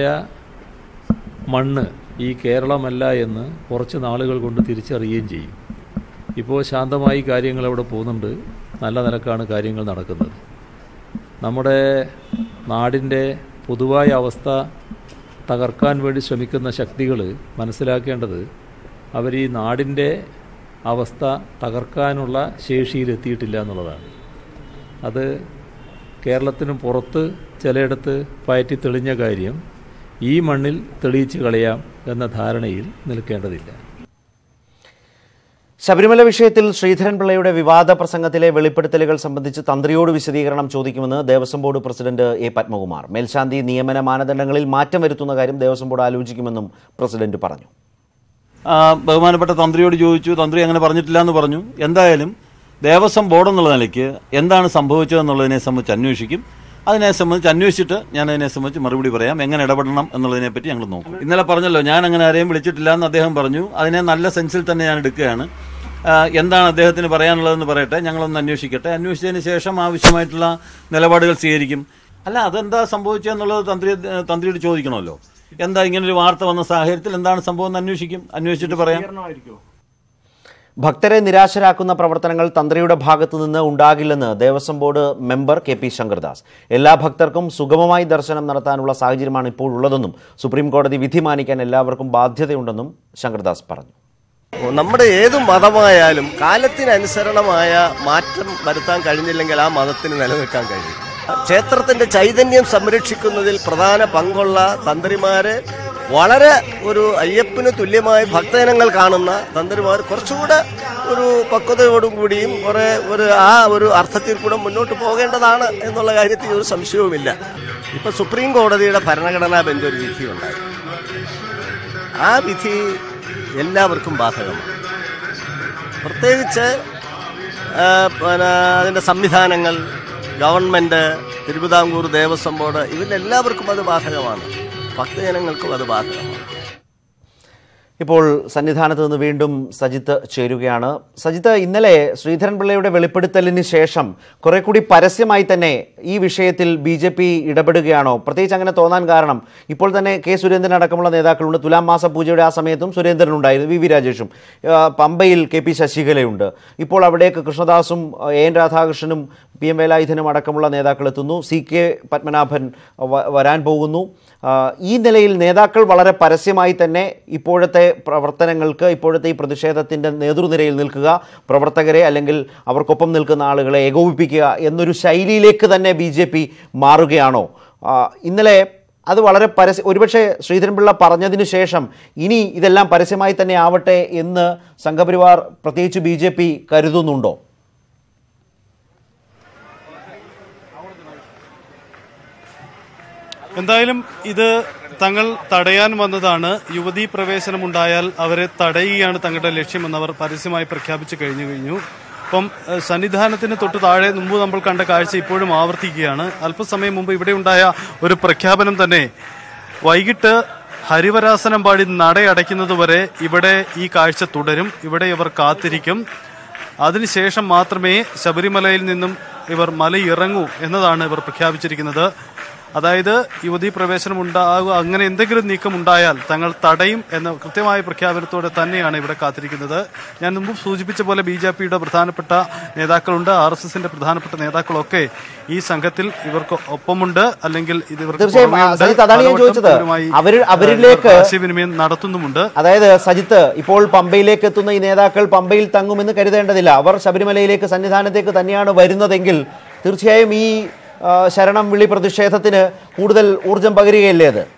മണ്ണ് ഈ കേരളമല്ല എന്ന് കുറച്ച് നാളുകൾ കൊണ്ട് തിരിച്ചറിയുകയും ചെയ്യും ഇപ്പോൾ ശാന്തമായി കാര്യങ്ങൾ അവിടെ പോകുന്നുണ്ട് നല്ല നിലക്കാണ് കാര്യങ്ങൾ നടക്കുന്നത് നമ്മുടെ നാടിൻ്റെ പൊതുവായ അവസ്ഥ തകർക്കാൻ വേണ്ടി ശ്രമിക്കുന്ന ശക്തികൾ മനസ്സിലാക്കേണ്ടത് അവർ ഈ നാടിൻ്റെ അവസ്ഥ തകർക്കാനുള്ള ശേഷിയിൽ എത്തിയിട്ടില്ല എന്നുള്ളതാണ് അത് കേരളത്തിന് പുറത്ത് ചിലയിടത്ത് പയറ്റി തെളിഞ്ഞ കാര്യം ഈ മണ്ണിൽ തെളിയിച്ച് കളയാം എന്ന ധാരണയിൽ നിൽക്കേണ്ടതില്ല ശബരിമല വിഷയത്തിൽ ശ്രീധരൻപിള്ളയുടെ വിവാദ പ്രസംഗത്തിലെ വെളിപ്പെടുത്തലുകൾ സംബന്ധിച്ച് തന്ത്രിയോട് വിശദീകരണം ചോദിക്കുമെന്ന് Devaswom board president A Padmakumar മേൽശാന്തി നിയമന മാനദണ്ഡങ്ങളിൽ മാറ്റം വരുത്തുന്ന കാര്യം ദേവസ്വം ബോർഡ് ആലോചിക്കുമെന്നും പ്രസിഡന്റ് പറഞ്ഞു ആ, ബഹുമാനപ്പെട്ട തന്ത്രിയോട് ചോദിച്ചു തന്ത്രി അങ്ങനെ പറഞ്ഞിട്ടില്ല എന്ന് പറഞ്ഞു എന്തായാലും ദേവസ്വം ബോർഡ് എന്നുള്ള നിലയ്ക്ക് എന്താണ് സംഭവിച്ചതെന്നുള്ളതിനെ സംബന്ധിച്ച് അന്വേഷിക്കും അതിനെ സംബന്ധിച്ച് അന്വേഷിച്ചിട്ട് ഞാൻ അതിനെ സംബന്ധിച്ച് മറുപടി പറയാം എങ്ങനെ ഇടപെടണം എന്നുള്ളതിനെ പറ്റി ഞങ്ങൾ നോക്കും ഇന്നലെ പറഞ്ഞല്ലോ ഞാൻ അങ്ങനെ ആരെയും വിളിച്ചിട്ടില്ല എന്ന് അദ്ദേഹം പറഞ്ഞു അതിനെ നല്ല സെൻസിൽ തന്നെ ഞാൻ എടുക്കുകയാണ് ആ, എന്താണ് അദ്ദേഹത്തിന് പറയാനുള്ളതെന്ന് പറയട്ടെ ഞങ്ങളൊന്ന് അന്വേഷിക്കട്ടെ അന്വേഷിച്ചതിന് ശേഷം ആവശ്യമായിട്ടുള്ള നിലപാടുകൾ സ്വീകരിക്കും അല്ല അതെന്താ സംഭവിച്ചതെന്നുള്ളത് തന്ത്രി തന്ത്രിയോട് ചോദിക്കണമല്ലോ എന്താ ഇങ്ങനൊരു വാർത്ത വന്ന സാഹചര്യത്തിൽ എന്താണ് സംഭവം എന്ന് അന്വേഷിക്കും അന്വേഷിച്ചിട്ട് പറയാം ഭക്തരെ നിരാശരാക്കുന്ന പ്രവർത്തനങ്ങൾ തന്ത്രിയുടെ ഭാഗത്തു നിന്ന് ഉണ്ടാകില്ലെന്ന് Devaswom board member K P Sankardas എല്ലാ ഭക്തർക്കും സുഗമമായി ദർശനം നടത്താനുള്ള സാഹചര്യമാണ് ഇപ്പോൾ ഉള്ളതെന്നും സുപ്രീം കോടതി വിധി മാനിക്കാൻ എല്ലാവർക്കും ബാധ്യതയുണ്ടെന്നും ശങ്കർദാസ് പറഞ്ഞു നമ്മുടെ ഏത് മതമായാലും കാലത്തിനനുസരണമായ മാറ്റം വരുത്താൻ കഴിഞ്ഞില്ലെങ്കിൽ ആ മതത്തിന് നിലനിൽക്കാൻ കഴിയും ക്ഷേത്രത്തിന്റെ ചൈതന്യം സംരക്ഷിക്കുന്നതിൽ പ്രധാന പങ്കുള്ള തന്ത്രിമാര് വളരെ ഒരു അയ്യപ്പന് തുല്യമായി ഭക്തജനങ്ങൾ കാണുന്ന തന്ത്രിമാർ കുറച്ചുകൂടെ ഒരു പക്വതയോടും കൂടിയും കുറെ ഒരു ആ ഒരു അർത്ഥത്തിൽ കൂടെ മുന്നോട്ട് പോകേണ്ടതാണ് എന്നുള്ള കാര്യത്തിൽ ഒരു സംശയവുമില്ല ഇപ്പൊ സുപ്രീം കോടതിയുടെ ഭരണഘടനാ ബെഞ്ച് ഒരു വിധി ഉണ്ടായി ആ വിധി എല്ലാവർക്കും ബാധകമാണ് പ്രത്യേകിച്ച് ആ, പിന്നെ അതിൻ്റെ സംവിധാനങ്ങൾ ഗവൺമെൻറ് തിരുവിതാംകൂർ ദേവസ്വം ബോർഡ് ഇവരിലെല്ലാവർക്കും അത് ബാധകമാണ് ഭക്തജനങ്ങൾക്കും അത് ബാധകമാണ് ഇപ്പോൾ സന്നിധാനത്ത് നിന്ന് വീണ്ടും സജിത്ത് ചേരുകയാണ് സജിത്ത് ഇന്നലെ ശ്രീധരൻപിള്ളയുടെ വെളിപ്പെടുത്തലിന് ശേഷം കുറെ കൂടി പരസ്യമായി തന്നെ ഈ വിഷയത്തിൽ ബി ജെ പി ഇടപെടുകയാണോ പ്രത്യേകിച്ച് അങ്ങനെ തോന്നാൻ കാരണം ഇപ്പോൾ തന്നെ കെ സുരേന്ദ്രൻ അടക്കമുള്ള നേതാക്കളുണ്ട് തുലാം മാസ പൂജയുടെ ആ സമയത്തും സുരേന്ദ്രൻ ഉണ്ടായിരുന്നു വി വി രാജേഷും ആ, പമ്പയിൽ കെ പി ശശികലയുണ്ട് ഇപ്പോൾ അവിടേക്ക് കൃഷ്ണദാസും ആ, എ എൻ രാധാകൃഷ്ണനും പി എം വേലായുധനും അടക്കമുള്ള നേതാക്കൾ എത്തുന്നു സി കെ പത്മനാഭൻ വ- വരാൻ പോകുന്നു ആ, ഈ നിലയിൽ നേതാക്കൾ വളരെ പരസ്യമായി തന്നെ ഇപ്പോഴത്തെ പ്രവർത്തനങ്ങൾക്ക് ഇപ്പോഴത്തെ ഈ പ്രതിഷേധത്തിൻ്റെ നേതൃനിരയിൽ നിൽക്കുക പ്രവർത്തകരെ അല്ലെങ്കിൽ അവർക്കൊപ്പം നിൽക്കുന്ന ആളുകളെ ഏകോപിപ്പിക്കുക എന്നൊരു ശൈലിയിലേക്ക് തന്നെ ബി ജെ പി മാറുകയാണോ ആ, ഇന്നലെ അത് വളരെ പരസ്യ ഒരുപക്ഷെ ശ്രീധരൻപിള്ള പറഞ്ഞതിന് ശേഷം ഇനി ഇതെല്ലാം പരസ്യമായി തന്നെ ആവട്ടെ എന്ന് സംഘപരിവാർ പ്രത്യേകിച്ച് ബി ജെ പി കരുതുന്നുണ്ടോ എന്തായാലും ഇത് തങ്ങൾ തടയാൻ വന്നതാണ് യുവതീ പ്രവേശനമുണ്ടായാൽ അവരെ തടയുകയാണ് തങ്ങളുടെ ലക്ഷ്യമെന്നവർ പരസ്യമായി പ്രഖ്യാപിച്ചു കഴിഞ്ഞു കഴിഞ്ഞു അപ്പം ഏഹ്, സന്നിധാനത്തിന് തൊട്ട് താഴെ മുമ്പ് നമ്മൾ കണ്ട കാഴ്ച ഇപ്പോഴും ആവർത്തിക്കുകയാണ് അല്പസമയം മുമ്പ് ഇവിടെ ഉണ്ടായ ഒരു പ്രഖ്യാപനം തന്നെ വൈകിട്ട് ഹരിവരാസനം പാടി നടയടയ്ക്കുന്നതുവരെ ഇവിടെ ഈ കാഴ്ച തുടരും ഇവിടെ ഇവർ കാത്തിരിക്കും അതിനുശേഷം മാത്രമേ ശബരിമലയിൽ നിന്നും ഇവർ മലയിറങ്ങൂ എന്നതാണ് ഇവർ പ്രഖ്യാപിച്ചിരിക്കുന്നത് അതായത് യുവതീ പ്രവേശനം ഉണ്ടാകുക അങ്ങനെ എന്തെങ്കിലും നീക്കം ഉണ്ടായാൽ തങ്ങൾ തടയും എന്ന കൃത്യമായ പ്രഖ്യാപനത്തോടെ തന്നെയാണ് ഇവിടെ കാത്തിരിക്കുന്നത് ഞാൻ മുമ്പ് സൂചിപ്പിച്ച പോലെ ബി ജെ പിയുടെ പ്രധാനപ്പെട്ട നേതാക്കളുണ്ട് ആർ എസ് എസിന്റെ പ്രധാനപ്പെട്ട നേതാക്കളൊക്കെ ഈ സംഘത്തിൽ ഇവർക്ക് ഒപ്പമുണ്ട് അല്ലെങ്കിൽ ഇത് ഇവർക്ക് തീർച്ചയായും, ആ, പുറമേയുണ്ട്. സജിത്ത്, അതാണ് ഞാൻ പലവട്ടം ചോദിച്ചത്. ഇവരുമായി, അവര്- ഏഹ്, അവരിലേക്ക് ആശയവിനിമയം നടത്തുന്നുമുണ്ട് അതായത് സജിത്ത് ഇപ്പോൾ പമ്പയിലേക്ക് എത്തുന്ന ഈ നേതാക്കൾ പമ്പയിൽ തങ്ങുമെന്ന് കരുതേണ്ടതില്ല അവർ ശബരിമലയിലേക്ക് സന്നിധാനത്തേക്ക് തന്നെയാണ് വരുന്നതെങ്കിൽ തീർച്ചയായും ഈ ആ, ശരണം വിളി പ്രതിഷേധത്തിന് കൂടുതൽ ഊർജം പകരുകയല്ലേ അത്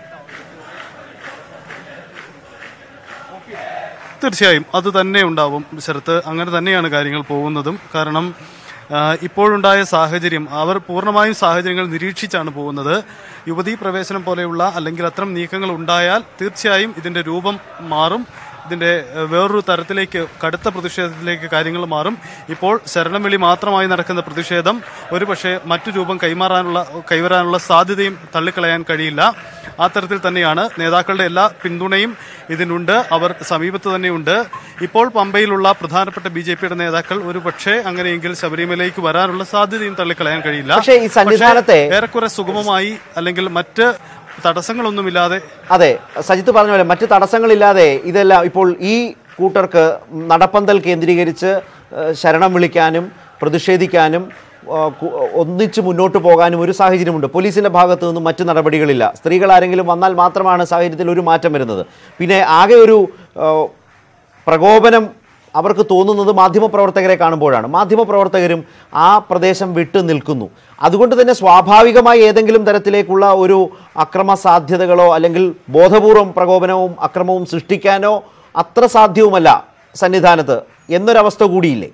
തീർച്ചയായും അത് തന്നെ ഉണ്ടാവും ശരത്ത് അങ്ങനെ തന്നെയാണ് കാര്യങ്ങൾ പോകുന്നതും കാരണം ആ, ഇപ്പോഴുണ്ടായ സാഹചര്യം അവർ പൂർണ്ണമായും സാഹചര്യങ്ങൾ നിരീക്ഷിച്ചാണ് പോകുന്നത് യുവതീ പ്രവേശനം പോലെയുള്ള അല്ലെങ്കിൽ അത്തരം നീക്കങ്ങൾ ഉണ്ടായാൽ തീർച്ചയായും ഇതിന്റെ രൂപം മാറും ഇതിന്റെ ഏഹ്, വേറൊരു തരത്തിലേക്ക് കടുത്ത പ്രതിഷേധത്തിലേക്ക് കാര്യങ്ങൾ മാറും ഇപ്പോൾ ശരണംവിളി മാത്രമായി നടക്കുന്ന പ്രതിഷേധം ഒരുപക്ഷെ മറ്റു രൂപം കൈമാറാനുള്ള കൈവരാനുള്ള സാധ്യതയും തള്ളിക്കളയാൻ കഴിയില്ല ആ തരത്തിൽ തന്നെയാണ് നേതാക്കളുടെ എല്ലാ പിന്തുണയും ഇതിനുണ്ട് അവർ സമീപത്ത് തന്നെയുണ്ട് ഇപ്പോൾ പമ്പയിലുള്ള പ്രധാനപ്പെട്ട ബി ജെ പിയുടെ നേതാക്കൾ ഒരു പക്ഷേ അങ്ങനെയെങ്കിൽ ശബരിമലയ്ക്ക് വരാനുള്ള സാധ്യതയും തള്ളിക്കളയാൻ കഴിയില്ല പക്ഷേ ഈ സന്നിധാനത്തെ- പക്ഷേ ഏറെക്കുറെ സുഗമമായി അല്ലെങ്കിൽ മറ്റ് തടസ്സങ്ങളൊന്നുമില്ലാതെ അതെ സജിത്ത് പറഞ്ഞ പോലെ മറ്റ് തടസ്സങ്ങളില്ലാതെ ഇതെല്ലാം ഇപ്പോൾ ഈ കൂട്ടർക്ക് നടപ്പന്തൽ കേന്ദ്രീകരിച്ച് ഏഹ്, ശരണം വിളിക്കാനും പ്രതിഷേധിക്കാനും ആ, കു- ഒന്നിച്ച് മുന്നോട്ട് പോകാനും ഒരു സാഹചര്യമുണ്ട് പോലീസിന്റെ ഭാഗത്തു നിന്നും മറ്റ് നടപടികളില്ല സ്ത്രീകൾ ആരെങ്കിലും വന്നാൽ മാത്രമാണ് സാഹചര്യത്തിൽ ഒരു മാറ്റം വരുന്നത് പിന്നെ ആകെ ഒരു ആ, പ്രകോപനം അവർക്ക് തോന്നുന്നത് മാധ്യമപ്രവർത്തകരെ കാണുമ്പോഴാണ് മാധ്യമപ്രവർത്തകരും ആ പ്രദേശം വിട്ടു നിൽക്കുന്നു അതുകൊണ്ട് തന്നെ സ്വാഭാവികമായി ഏതെങ്കിലും തരത്തിലേക്കുള്ള ഒരു അക്രമ സാധ്യതകളോ അല്ലെങ്കിൽ ബോധപൂർവം പ്രകോപനവും അക്രമവും സൃഷ്ടിക്കാനോ അത്ര സാധ്യവുമല്ല സന്നിധാനത്ത് എന്നൊരവസ്ഥ കൂടിയില്ലേ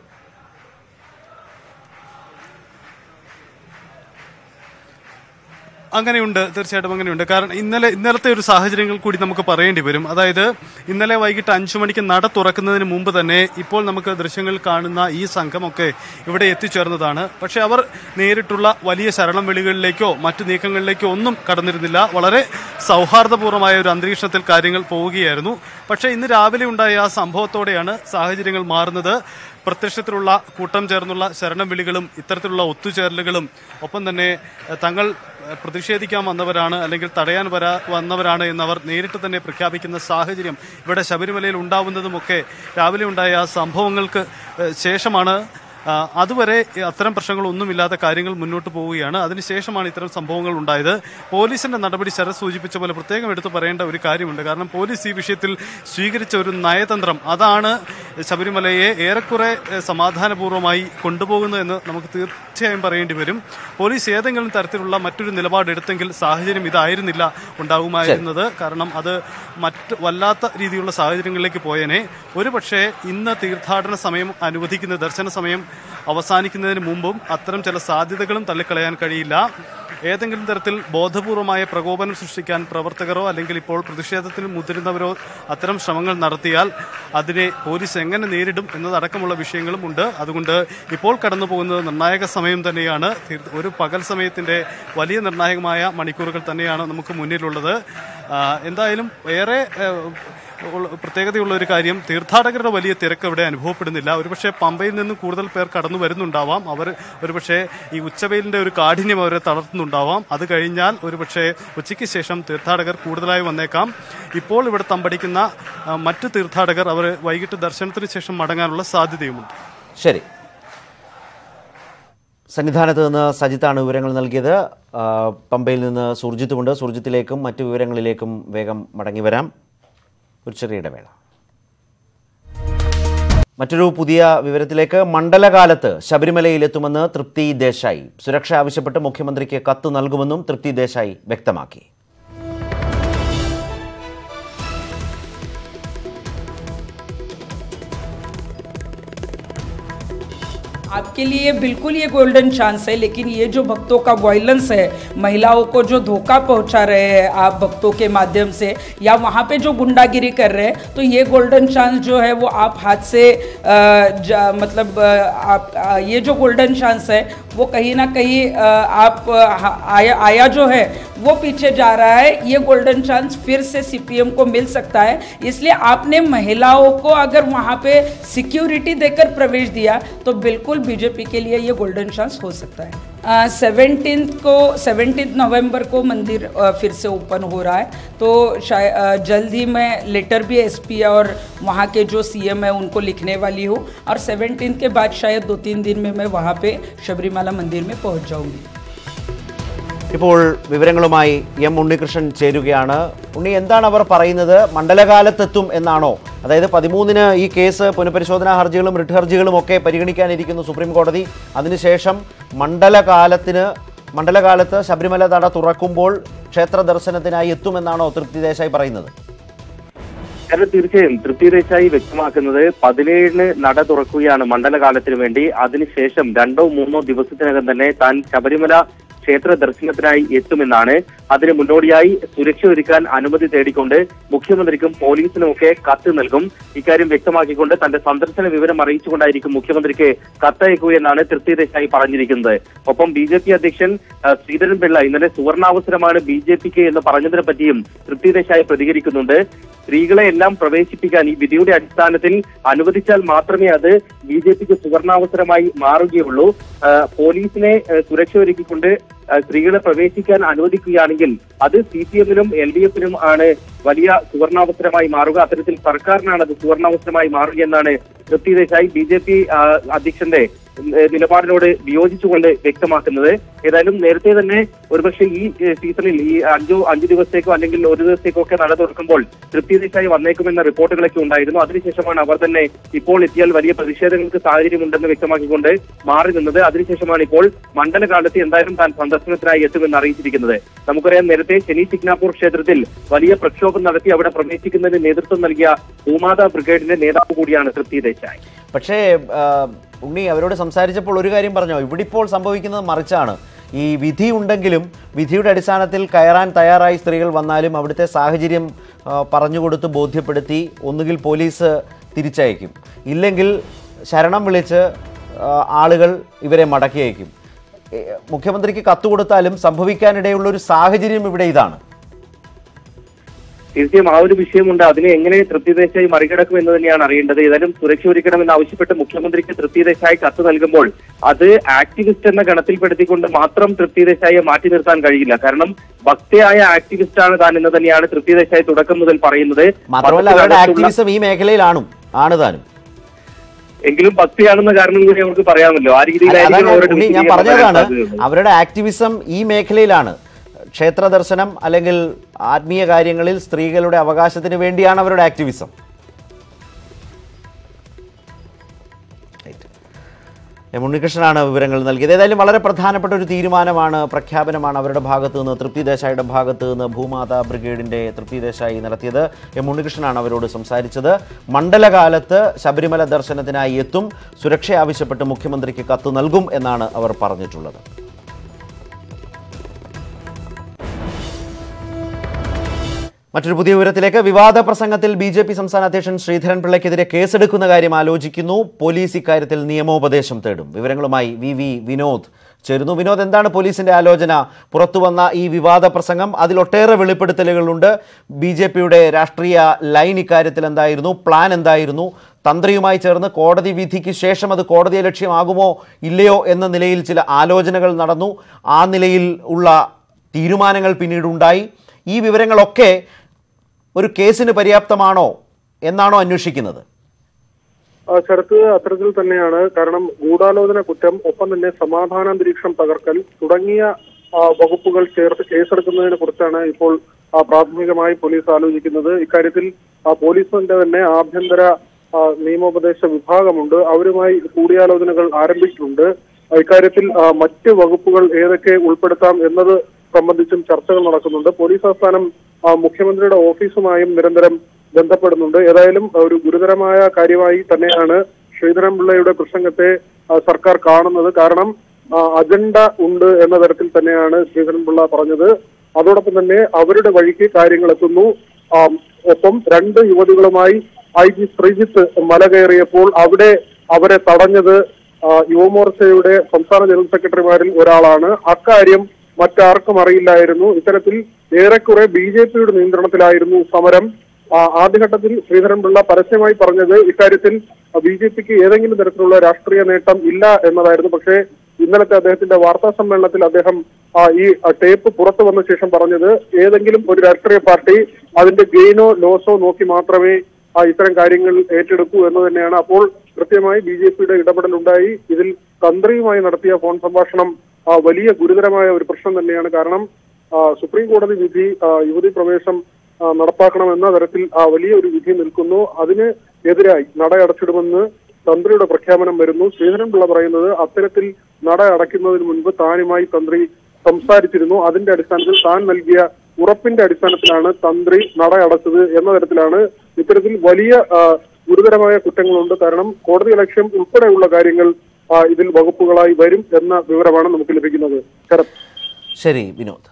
അങ്ങനെയുണ്ട് തീർച്ചയായിട്ടും അങ്ങനെയുണ്ട് കാരണം ഇന്നലെ ഇന്നലത്തെ ഒരു സാഹചര്യങ്ങൾ കൂടി നമുക്ക് പറയേണ്ടി വരും അതായത് ഇന്നലെ വൈകിട്ട് അഞ്ചു മണിക്ക് നട തുറക്കുന്നതിന് മുമ്പ് തന്നെ ഇപ്പോൾ നമുക്ക് ദൃശ്യങ്ങൾ കാണുന്ന ഈ സംഘമൊക്കെ ഇവിടെ എത്തിച്ചേർന്നതാണ് പക്ഷെ അവർ നേരിട്ടുള്ള വലിയ ശരണം വിളികളിലേക്കോ മറ്റു നീക്കങ്ങളിലേക്കോ ഒന്നും കടന്നിരുന്നില്ല വളരെ സൗഹാർദ്ദപൂർവമായ ഒരു അന്തരീക്ഷത്തിൽ കാര്യങ്ങൾ പോവുകയായിരുന്നു പക്ഷേ ഇന്ന് രാവിലെ ഉണ്ടായ ആ സംഭവത്തോടെയാണ് സാഹചര്യങ്ങൾ മാറുന്നത് പ്രത്യക്ഷത്തിലുള്ള കൂട്ടം ചേർന്നുള്ള ശരണം വിളികളും ഇത്തരത്തിലുള്ള ഒത്തുചേരലുകളും ഒപ്പം തന്നെ എഹ്, തങ്ങൾ എഹ്, പ്രതിഷേധിക്കാൻ വന്നവരാണ് അല്ലെങ്കിൽ തടയാൻ വരാ വന്നവരാണ് എന്നവർ നേരിട്ട് തന്നെ പ്രഖ്യാപിക്കുന്ന സാഹചര്യം ഇവിടെ ശബരിമലയിൽ ഉണ്ടാവുന്നതുമൊക്കെ രാവിലെ ഉണ്ടായ ആ സംഭവങ്ങൾക്ക് എഹ്, ശേഷമാണ് ആ, അതുവരെ അത്തരം പ്രശ്നങ്ങളൊന്നുമില്ലാത്ത കാര്യങ്ങൾ മുന്നോട്ട് പോവുകയാണ് അതിനുശേഷമാണ് ഇത്തരം സംഭവങ്ങൾ ഉണ്ടായത് പോലീസിന്റെ നടപടി ശരത് സൂചിപ്പിച്ച പോലെ പ്രത്യേകം എടുത്തു പറയേണ്ട ഒരു കാര്യമുണ്ട് കാരണം പോലീസ് ഈ വിഷയത്തിൽ സ്വീകരിച്ച ഒരു നയതന്ത്രം അതാണ് ശബരിമലയെ ഏറെക്കുറെ ഏഹ്, സമാധാനപൂർവ്വമായി കൊണ്ടുപോകുന്നതെന്ന് നമുക്ക് തീർച്ചയായും പറയേണ്ടി വരും പോലീസ് ഏതെങ്കിലും തരത്തിലുള്ള മറ്റൊരു നിലപാടെടുത്തെങ്കിൽ സാഹചര്യം ഇതായിരുന്നില്ല ഉണ്ടാകുമായിരുന്നത് കാരണം അത് മറ്റ് വല്ലാത്ത രീതിയിലുള്ള സാഹചര്യങ്ങളിലേക്ക് പോയേനെ ഒരു പക്ഷേ ഇന്ന് തീർത്ഥാടന സമയം അനുവദിക്കുന്ന ദർശന സമയം അവസാനിക്കുന്നതിന് മുമ്പും അത്തരം ചില സാധ്യതകളും തള്ളിക്കളയാൻ കഴിയില്ല ഏതെങ്കിലും തരത്തിൽ ബോധപൂർവമായ പ്രകോപനം സൃഷ്ടിക്കാൻ പ്രവർത്തകരോ അല്ലെങ്കിൽ ഇപ്പോൾ പ്രതിഷേധത്തിന് മുതിരുന്നവരോ അത്തരം ശ്രമങ്ങൾ നടത്തിയാൽ അതിനെ പോലീസ് എങ്ങനെ നേരിടും എന്നതടക്കമുള്ള വിഷയങ്ങളും ഉണ്ട് അതുകൊണ്ട് ഇപ്പോൾ കടന്നു പോകുന്നത് നിർണായക സമയം തന്നെയാണ് തീർ- ഒരു പകൽ സമയത്തിന്റെ വലിയ നിർണായകമായ മണിക്കൂറുകൾ തന്നെയാണ് നമുക്ക് മുന്നിലുള്ളത് ആ, എന്തായാലും ഏറെ ഏഹ്, ഉള്ള- പ്രത്യേകതയുള്ള ഒരു കാര്യം തീർത്ഥാടകരുടെ വലിയ തിരക്ക് ഇവിടെ അനുഭവപ്പെടുന്നില്ല ഒരുപക്ഷെ പമ്പയിൽ നിന്നും കൂടുതൽ പേർ കടന്നു വരുന്നുണ്ടാവാം അവർ ഒരുപക്ഷെ ഈ ഉച്ചവെയിലിന്റെ ഒരു കാഠിന്യം അവരെ തളർത്തുന്നുണ്ടാവാം അത് കഴിഞ്ഞാൽ ഒരുപക്ഷെ ഉച്ചയ്ക്ക് ശേഷം തീർത്ഥാടകർ കൂടുതലായി വന്നേക്കാം ഇപ്പോൾ ഇവിടെ തമ്പടിക്കുന്ന ആ, മറ്റ് തീർത്ഥാടകർ അവർ വൈകിട്ട് ദർശനത്തിന് ശേഷം മടങ്ങാനുള്ള സാധ്യതയുമുണ്ട് ശരി സന്നിധാനത്ത് നിന്ന് സജിത്താണ് വിവരങ്ങൾ നൽകിയത് ആ, പമ്പയിൽ നിന്ന് സുർജിത്തുമുണ്ട് സുർജിത്തിലേക്കും മറ്റു വിവരങ്ങളിലേക്കും വേഗം മടങ്ങി വരാം ഒരു ചെറിയ ഇടവേള മറ്റൊരു പുതിയ വിവരത്തിലേക്ക് മണ്ഡലകാലത്ത് ശബരിമലയിലെത്തുമെന്ന് തൃപ്തി ദേശായി സുരക്ഷ ആവശ്യപ്പെട്ട് മുഖ്യമന്ത്രിക്ക് കത്ത് നൽകുമെന്നും തൃപ്തി ദേശായി വ്യക്തമാക്കി आपके लिए बिल्कुल ये गोल्डन चांस है लेकिन ये जो भक्तों का वायलेंस है महिलाओं को जो धोखा पहुंचा रहे हैं आप भक्तों के माध्यम से या वहाँ पे जो गुंडागिरी कर रहे हैं तो ये गोल्डन चांस जो है वो आप हाथ से अ, जा- मतलब अ, आप अ, ये जो गोल्डन चांस है वो कहीं ना कहीं अ, आप अ, हा- आया आया जो है वो पीछे जा रहा है ये गोल्डन चांस फिर से सीपीएम को मिल सकता है इसलिए आपने महिलाओं को अगर वहाँ पे सिक्योरिटी देकर प्रवेश दिया तो बिल्कुल बीजेपी के लिए ये गोल्डन चांस हो सकता है सेवनटीन को सेवनटीन नवंबर को मंदिर अ, फिर से ओपन हो रहा है तो शायद अ, जल्द ही मैं लेटर भी एसपी और वहाँ के जो सीएम है उनको लिखने वाली हूँ और सेवनटीन के बाद शायद दो तीन दिन में मैं वहाँ पे शबरीमाला मंदिर में पहुँच जाऊँगी ഇപ്പോൾ വിവരങ്ങളുമായി എം ഉണ്ണികൃഷ്ണൻ ചേരുകയാണ് ഉണ്ണി എന്താണ് അവർ പറയുന്നത് മണ്ഡലകാലത്തെത്തും എന്നാണോ അതായത് പതിമൂന്നിന് ഈ കേസ് പുനഃപരിശോധനാ ഹർജികളും റിട്ട് ഹർജികളും ഒക്കെ പരിഗണിക്കാനിരിക്കുന്നു സുപ്രീം കോടതി അതിനുശേഷം മണ്ഡലകാലത്തിന് മണ്ഡലകാലത്ത് ശബരിമല നട തുറക്കുമ്പോൾ ക്ഷേത്ര ദർശനത്തിനായി എത്തുമെന്നാണോ തൃപ്തി ദേശായി പറയുന്നത് കാരണം തീർച്ചയായും തൃപ്തി ദേശായി വ്യക്തമാക്കുന്നത് പതിനേഴിന് നട തുറക്കുകയാണ് മണ്ഡലകാലത്തിന് വേണ്ടി അതിനുശേഷം രണ്ടോ മൂന്നോ ദിവസത്തിനകം തന്നെ താൻ ശബരിമല ക്ഷേത്ര ദർശനത്തിനായി എത്തുമെന്നാണ് അതിന് മുന്നോടിയായി സുരക്ഷ ഒരുക്കാൻ അനുമതി തേടിക്കൊണ്ട് മുഖ്യമന്ത്രിക്കും പോലീസിനും ഒക്കെ കത്ത് നൽകും ഇക്കാര്യം വ്യക്തമാക്കിക്കൊണ്ട് തന്റെ സന്ദർശന വിവരം അറിയിച്ചുകൊണ്ടായിരിക്കും മുഖ്യമന്ത്രിക്ക് കത്തയക്കുകയെന്നാണ് തൃപ്തി ദേശായി പറഞ്ഞിരിക്കുന്നത് ഒപ്പം ബി ജെ പി അധ്യക്ഷൻ ആ, ശ്രീധരൻ പിള്ള ഇന്നലെ സുവർണാവസരമാണ് ബി ജെ പിക്ക് എന്ന് പറഞ്ഞതിനെ പറ്റിയും തൃപ്തി ദേശായി പ്രതികരിക്കുന്നുണ്ട് സ്ത്രീകളെ എല്ലാം പ്രവേശിപ്പിക്കാൻ ഈ വിധിയുടെ അടിസ്ഥാനത്തിൽ അനുവദിച്ചാൽ മാത്രമേ അത് ബി ജെ പിക്ക് സുവർണാവസരമായി മാറുകയുള്ളൂ ആ, പോലീസിനെ ആ, സുരക്ഷ ഒരുക്കിക്കൊണ്ട് ആ, സ്ത്രീകളെ പ്രവേശിക്കാൻ അനുവദിക്കുകയാണെങ്കിൽ അത് സി പി എമ്മിനും എൽ ഡി എഫിനും ആണ് വലിയ സുവർണാവസരമായി മാറുക അത്തരത്തിൽ സർക്കാരിനാണ് അത് സുവർണാവസരമായി മാറുക എന്നാണ് Trupti Desai B J P അധ്യക്ഷന്റെ ഏഹ്, നിലപാടിനോട് വിയോജിച്ചുകൊണ്ട് വ്യക്തമാക്കുന്നത് ഏതായാലും നേരത്തെ തന്നെ ഒരുപക്ഷെ ഈ ഏഹ്, സീസണിൽ ഈ അഞ്ചോ അഞ്ചു ദിവസത്തേക്കോ അല്ലെങ്കിൽ ഒരു ദിവസത്തേക്കോ ഒക്കെ നട തുറക്കുമ്പോൾ തൃപ്തി ദേശായി വന്നേക്കുമെന്ന റിപ്പോർട്ടുകളൊക്കെ ഉണ്ടായിരുന്നു അതിനുശേഷമാണ് അവർ തന്നെ ഇപ്പോൾ എത്തിയാൽ വലിയ പ്രതിഷേധങ്ങൾക്ക് സാഹചര്യമുണ്ടെന്ന് വ്യക്തമാക്കിക്കൊണ്ട് മാറി നിന്നത് അതിനുശേഷമാണ് ഇപ്പോൾ മണ്ഡലകാലത്ത് എന്തായാലും താൻ സന്ദർശനത്തിനായി എത്തുമെന്ന് അറിയിച്ചിരിക്കുന്നത് നമുക്കറിയാം നേരത്തെ ശനി സിഗ്നാപൂർ ക്ഷേത്രത്തിൽ വലിയ പ്രക്ഷോഭം നടത്തി അവിടെ പ്രവേശിക്കുന്നതിന് നേതൃത്വം നൽകിയ ഭൂമാതാ ബ്രിഗേഡിന്റെ നേതാവ് കൂടിയാണ് തൃപ്തി ദേശായി പക്ഷേ ആ, ഉണ്ണി അവരോട് സംസാരിച്ചപ്പോൾ ഒരു കാര്യം പറഞ്ഞോ ഇവിടെ ഇപ്പോൾ സംഭവിക്കുന്നത് മറിച്ചാണ് ഈ വിധി ഉണ്ടെങ്കിലും വിധിയുടെ അടിസ്ഥാനത്തിൽ കയറാൻ തയ്യാറായി സ്ത്രീകൾ വന്നാലും അവിടുത്തെ സാഹചര്യം ആ, പറഞ്ഞുകൊടുത്ത് ബോധ്യപ്പെടുത്തി ഒന്നുകിൽ പോലീസ് തിരിച്ചയക്കും ഇല്ലെങ്കിൽ ശരണം വിളിച്ച് ആ, ആളുകൾ ഇവരെ മടക്കി അയക്കും ഏ, മുഖ്യമന്ത്രിക്ക് കത്ത് കൊടുത്താലും സംഭവിക്കാനിടയുള്ള ഒരു സാഹചര്യം ഇവിടെ ഇതാണ് തീർച്ചയായും ആ ഒരു വിഷയമുണ്ട് അതിനെ എങ്ങനെ തൃപ്തി ദേശായി മറികടക്കും എന്ന് തന്നെയാണ് അറിയേണ്ടത് ഏതായാലും സുരക്ഷ ഒരുക്കണമെന്ന് ആവശ്യപ്പെട്ട് മുഖ്യമന്ത്രിക്ക് തൃപ്തി ദേശായി കത്ത് നൽകുമ്പോൾ അത് ആക്ടിവിസ്റ്റ് എന്ന ഗണത്തിൽപ്പെടുത്തിക്കൊണ്ട് മാത്രം തൃപ്തി ദേശായിയെ മാറ്റി നിർത്താൻ കഴിയില്ല കാരണം ഭക്തയായ ആക്ടിവിസ്റ്റ് ആണ് താൻ എന്ന് തന്നെയാണ് തൃപ്തി ദേശായി തുടക്കം മുതൽ പറയുന്നത് മാത്രമല്ല അവരുടെ മതത്തിനകത്തുള്ള- ആക്ടിവിസം ഈ മേഖലയിലാണും ആണ് താനും എങ്കിലും ഭക്തിയാണെന്ന കാരണം കൂടി നമുക്ക് പറയാമല്ലോ ആ അല്ല, രീതിയിലായിരിക്കും അതാണ് അവരുടെ ഉണ്ണി, ഞാൻ വിശദീകരണം പറഞ്ഞതാണ് പറയാൻ സാധ്യതയുള്ളത്. അവരുടെ ആക്ടിവിസം ഈ മേഖലയിലാണ് ക്ഷേത്ര ദർശനം അല്ലെങ്കിൽ ആത്മീയ കാര്യങ്ങളിൽ സ്ത്രീകളുടെ അവകാശത്തിന് വേണ്ടിയാണ് അവരുടെ ആക്ടിവിസം എം. ഉണ്ണികൃഷ്ണനാണ് വിവരങ്ങൾ നൽകിയത് ഏതായാലും വളരെ പ്രധാനപ്പെട്ട ഒരു തീരുമാനമാണ് പ്രഖ്യാപനമാണ് അവരുടെ ഭാഗത്ത് നിന്ന് തൃപ്തി ദേശായിയുടെ ഭാഗത്ത് നിന്ന് ഭൂമാതാ ബ്രിഗേഡിന്റെ തൃപ്തി ദേശായി നടത്തിയത് എം ഉണ്ണികൃഷ്ണനാണ് അവരോട് സംസാരിച്ചത് മണ്ഡലകാലത്ത് ശബരിമല ദർശനത്തിനായി എത്തും സുരക്ഷ ആവശ്യപ്പെട്ട് മുഖ്യമന്ത്രിക്ക് കത്ത് നൽകും എന്നാണ് അവർ പറഞ്ഞിട്ടുള്ളത് മറ്റൊരു പുതിയ വിവരത്തിലേക്ക് വിവാദ പ്രസംഗത്തിൽ ബി ജെ പി സംസ്ഥാന അധ്യക്ഷൻ ശ്രീധരൻ പിള്ളയ്ക്കെതിരെ കേസെടുക്കുന്ന കാര്യം ആലോചിക്കുന്നു പോലീസ് ഇക്കാര്യത്തിൽ നിയമോപദേശം തേടും വിവരങ്ങളുമായി വി വി വിനോദ് ചേരുന്നു വിനോദ് എന്താണ് പോലീസിന്റെ ആലോചന പുറത്തുവന്ന ഈ വിവാദ പ്രസംഗം അതിലൊട്ടേറെ വെളിപ്പെടുത്തലുകളുണ്ട് ബി ജെ പിയുടെ രാഷ്ട്രീയ ലൈൻ ഇക്കാര്യത്തിൽ എന്തായിരുന്നു പ്ലാൻ എന്തായിരുന്നു തന്ത്രിയുമായി ചേർന്ന് കോടതി വിധിക്ക് ശേഷം അത് കോടതിയെ ലക്ഷ്യമാകുമോ ഇല്ലയോ എന്ന നിലയിൽ ചില ആലോചനകൾ നടന്നു ആ നിലയിൽ ഉള്ള തീരുമാനങ്ങൾ പിന്നീടുണ്ടായി ഈ വിവരങ്ങളൊക്കെ ഒരു കേസിന് പര്യാപ്തമാണോ എന്നാണോ അന്വേഷിക്കുന്നത് ആ, ശരത്ത് അത്തരത്തിൽ തന്നെയാണ് കാരണം ഗൂഢാലോചന കുറ്റം ഒപ്പം തന്നെ സമാധാനാന്തരീക്ഷം തകർക്കൽ തുടങ്ങിയ ആ, വകുപ്പുകൾ ചേർത്ത് കേസെടുക്കുന്നതിനെ കുറിച്ചാണ് ഇപ്പോൾ ആ, പ്രാഥമികമായി പോലീസ് ആലോചിക്കുന്നത് ഇക്കാര്യത്തിൽ ആ, പോലീസിന്റെ തന്നെ ആഭ്യന്തര ആ, നിയമോപദേശ വിഭാഗമുണ്ട് അവരുമായി കൂടിയാലോചനകൾ ആരംഭിച്ചിട്ടുണ്ട് ആ, ഇക്കാര്യത്തിൽ ആ, മറ്റ് വകുപ്പുകൾ ഏതൊക്കെ ഉൾപ്പെടുത്താം എന്നത് സംബന്ധിച്ചും ചർച്ചകൾ നടക്കുന്നുണ്ട് പോലീസ് ആസ്ഥാനം ആ, മുഖ്യമന്ത്രിയുടെ ഓഫീസുമായും നിരന്തരം ബന്ധപ്പെടുന്നുണ്ട് ഏതായാലും ഒരു ഗുരുതരമായ കാര്യമായി തന്നെയാണ് ശ്രീധരൻപിള്ളയുടെ പ്രസംഗത്തെ ആ, സർക്കാർ കാണുന്നത് കാരണം ആ, അജണ്ട ഉണ്ട് എന്ന തരത്തിൽ തന്നെയാണ് ശ്രീധരൻപിള്ള പറഞ്ഞത് അതോടൊപ്പം തന്നെ അവരുടെ വഴിക്ക് കാര്യങ്ങൾ എത്തുന്നു ആം, ഒപ്പം രണ്ട് യുവതികളുമായി ഐ ജി ശ്രീജിത്ത് മല കയറിയപ്പോൾ അവിടെ അവരെ തടഞ്ഞത് ആ, യുവമോർച്ചയുടെ സംസ്ഥാന ജനറൽ സെക്രട്ടറിമാരിൽ ഒരാളാണ് അക്കാര്യം മറ്റാർക്കും അറിയില്ലായിരുന്നു ഇത്തരത്തിൽ ഏറെക്കുറെ ബി ജെ പിയുടെ നിയന്ത്രണത്തിലായിരുന്നു സമരം ആ, ആദ്യഘട്ടത്തിൽ ശ്രീധരൻപിള്ള പരസ്യമായി പറഞ്ഞത് ഇക്കാര്യത്തിൽ ബി ജെ പിക്ക് ഏതെങ്കിലും തരത്തിലുള്ള രാഷ്ട്രീയ നേട്ടം ഇല്ല എന്നതായിരുന്നു പക്ഷേ ഇന്നലത്തെ അദ്ദേഹത്തിന്റെ വാർത്താ സമ്മേളനത്തിൽ അദ്ദേഹം ആ, ഈ ആ, ടേപ്പ് പുറത്തു വന്ന ശേഷം പറഞ്ഞത് ഏതെങ്കിലും ഒരു രാഷ്ട്രീയ പാർട്ടി അതിന്റെ ഗെയിനോ ലോസോ നോക്കി മാത്രമേ ആ, ഇത്തരം കാര്യങ്ങൾ ഏറ്റെടുക്കൂ എന്ന് തന്നെയാണ് അപ്പോൾ കൃത്യമായി ബി ജെ പിയുടെ ഇടപെടൽ ഉണ്ടായി ഇതിൽ തന്ത്രിയുമായി നടത്തിയ ഫോൺ സംഭാഷണം ആ, വലിയ ഗുരുതരമായ ഒരു പ്രശ്നം തന്നെയാണ് കാരണം ആ, സുപ്രീം കോടതി വിധി ആ, യുവതി പ്രവേശം ആ, നടപ്പാക്കണമെന്ന തരത്തിൽ ആ വലിയ ഒരു വിധി നിൽക്കുന്നു അതിന് എതിരായി നട അടച്ചിടുമെന്ന് തന്ത്രിയുടെ പ്രഖ്യാപനം വരുന്നു ശ്രീധരൻപിള്ള പറയുന്നത് അത്തരത്തിൽ നട അടയ്ക്കുന്നതിന് മുൻപ് താനുമായി തന്ത്രി സംസാരിച്ചിരുന്നു അതിന്റെ അടിസ്ഥാനത്തിൽ താൻ നൽകിയ ഉറപ്പിന്റെ അടിസ്ഥാനത്തിലാണ് തന്ത്രി നട അടച്ചത് എന്ന തരത്തിലാണ് ഇത്തരത്തിൽ വലിയ ആ, ഗുരുതരമായ കുറ്റങ്ങളുണ്ട് കാരണം കോടതി ലക്ഷ്യം ഉൾപ്പെടെയുള്ള കാര്യങ്ങൾ ആ, ഇതിൽ വകുപ്പുകളായി വരും എന്ന വിവരമാണ് നമുക്ക് ലഭിക്കുന്നത് ശരത് ശരി വിനോദ്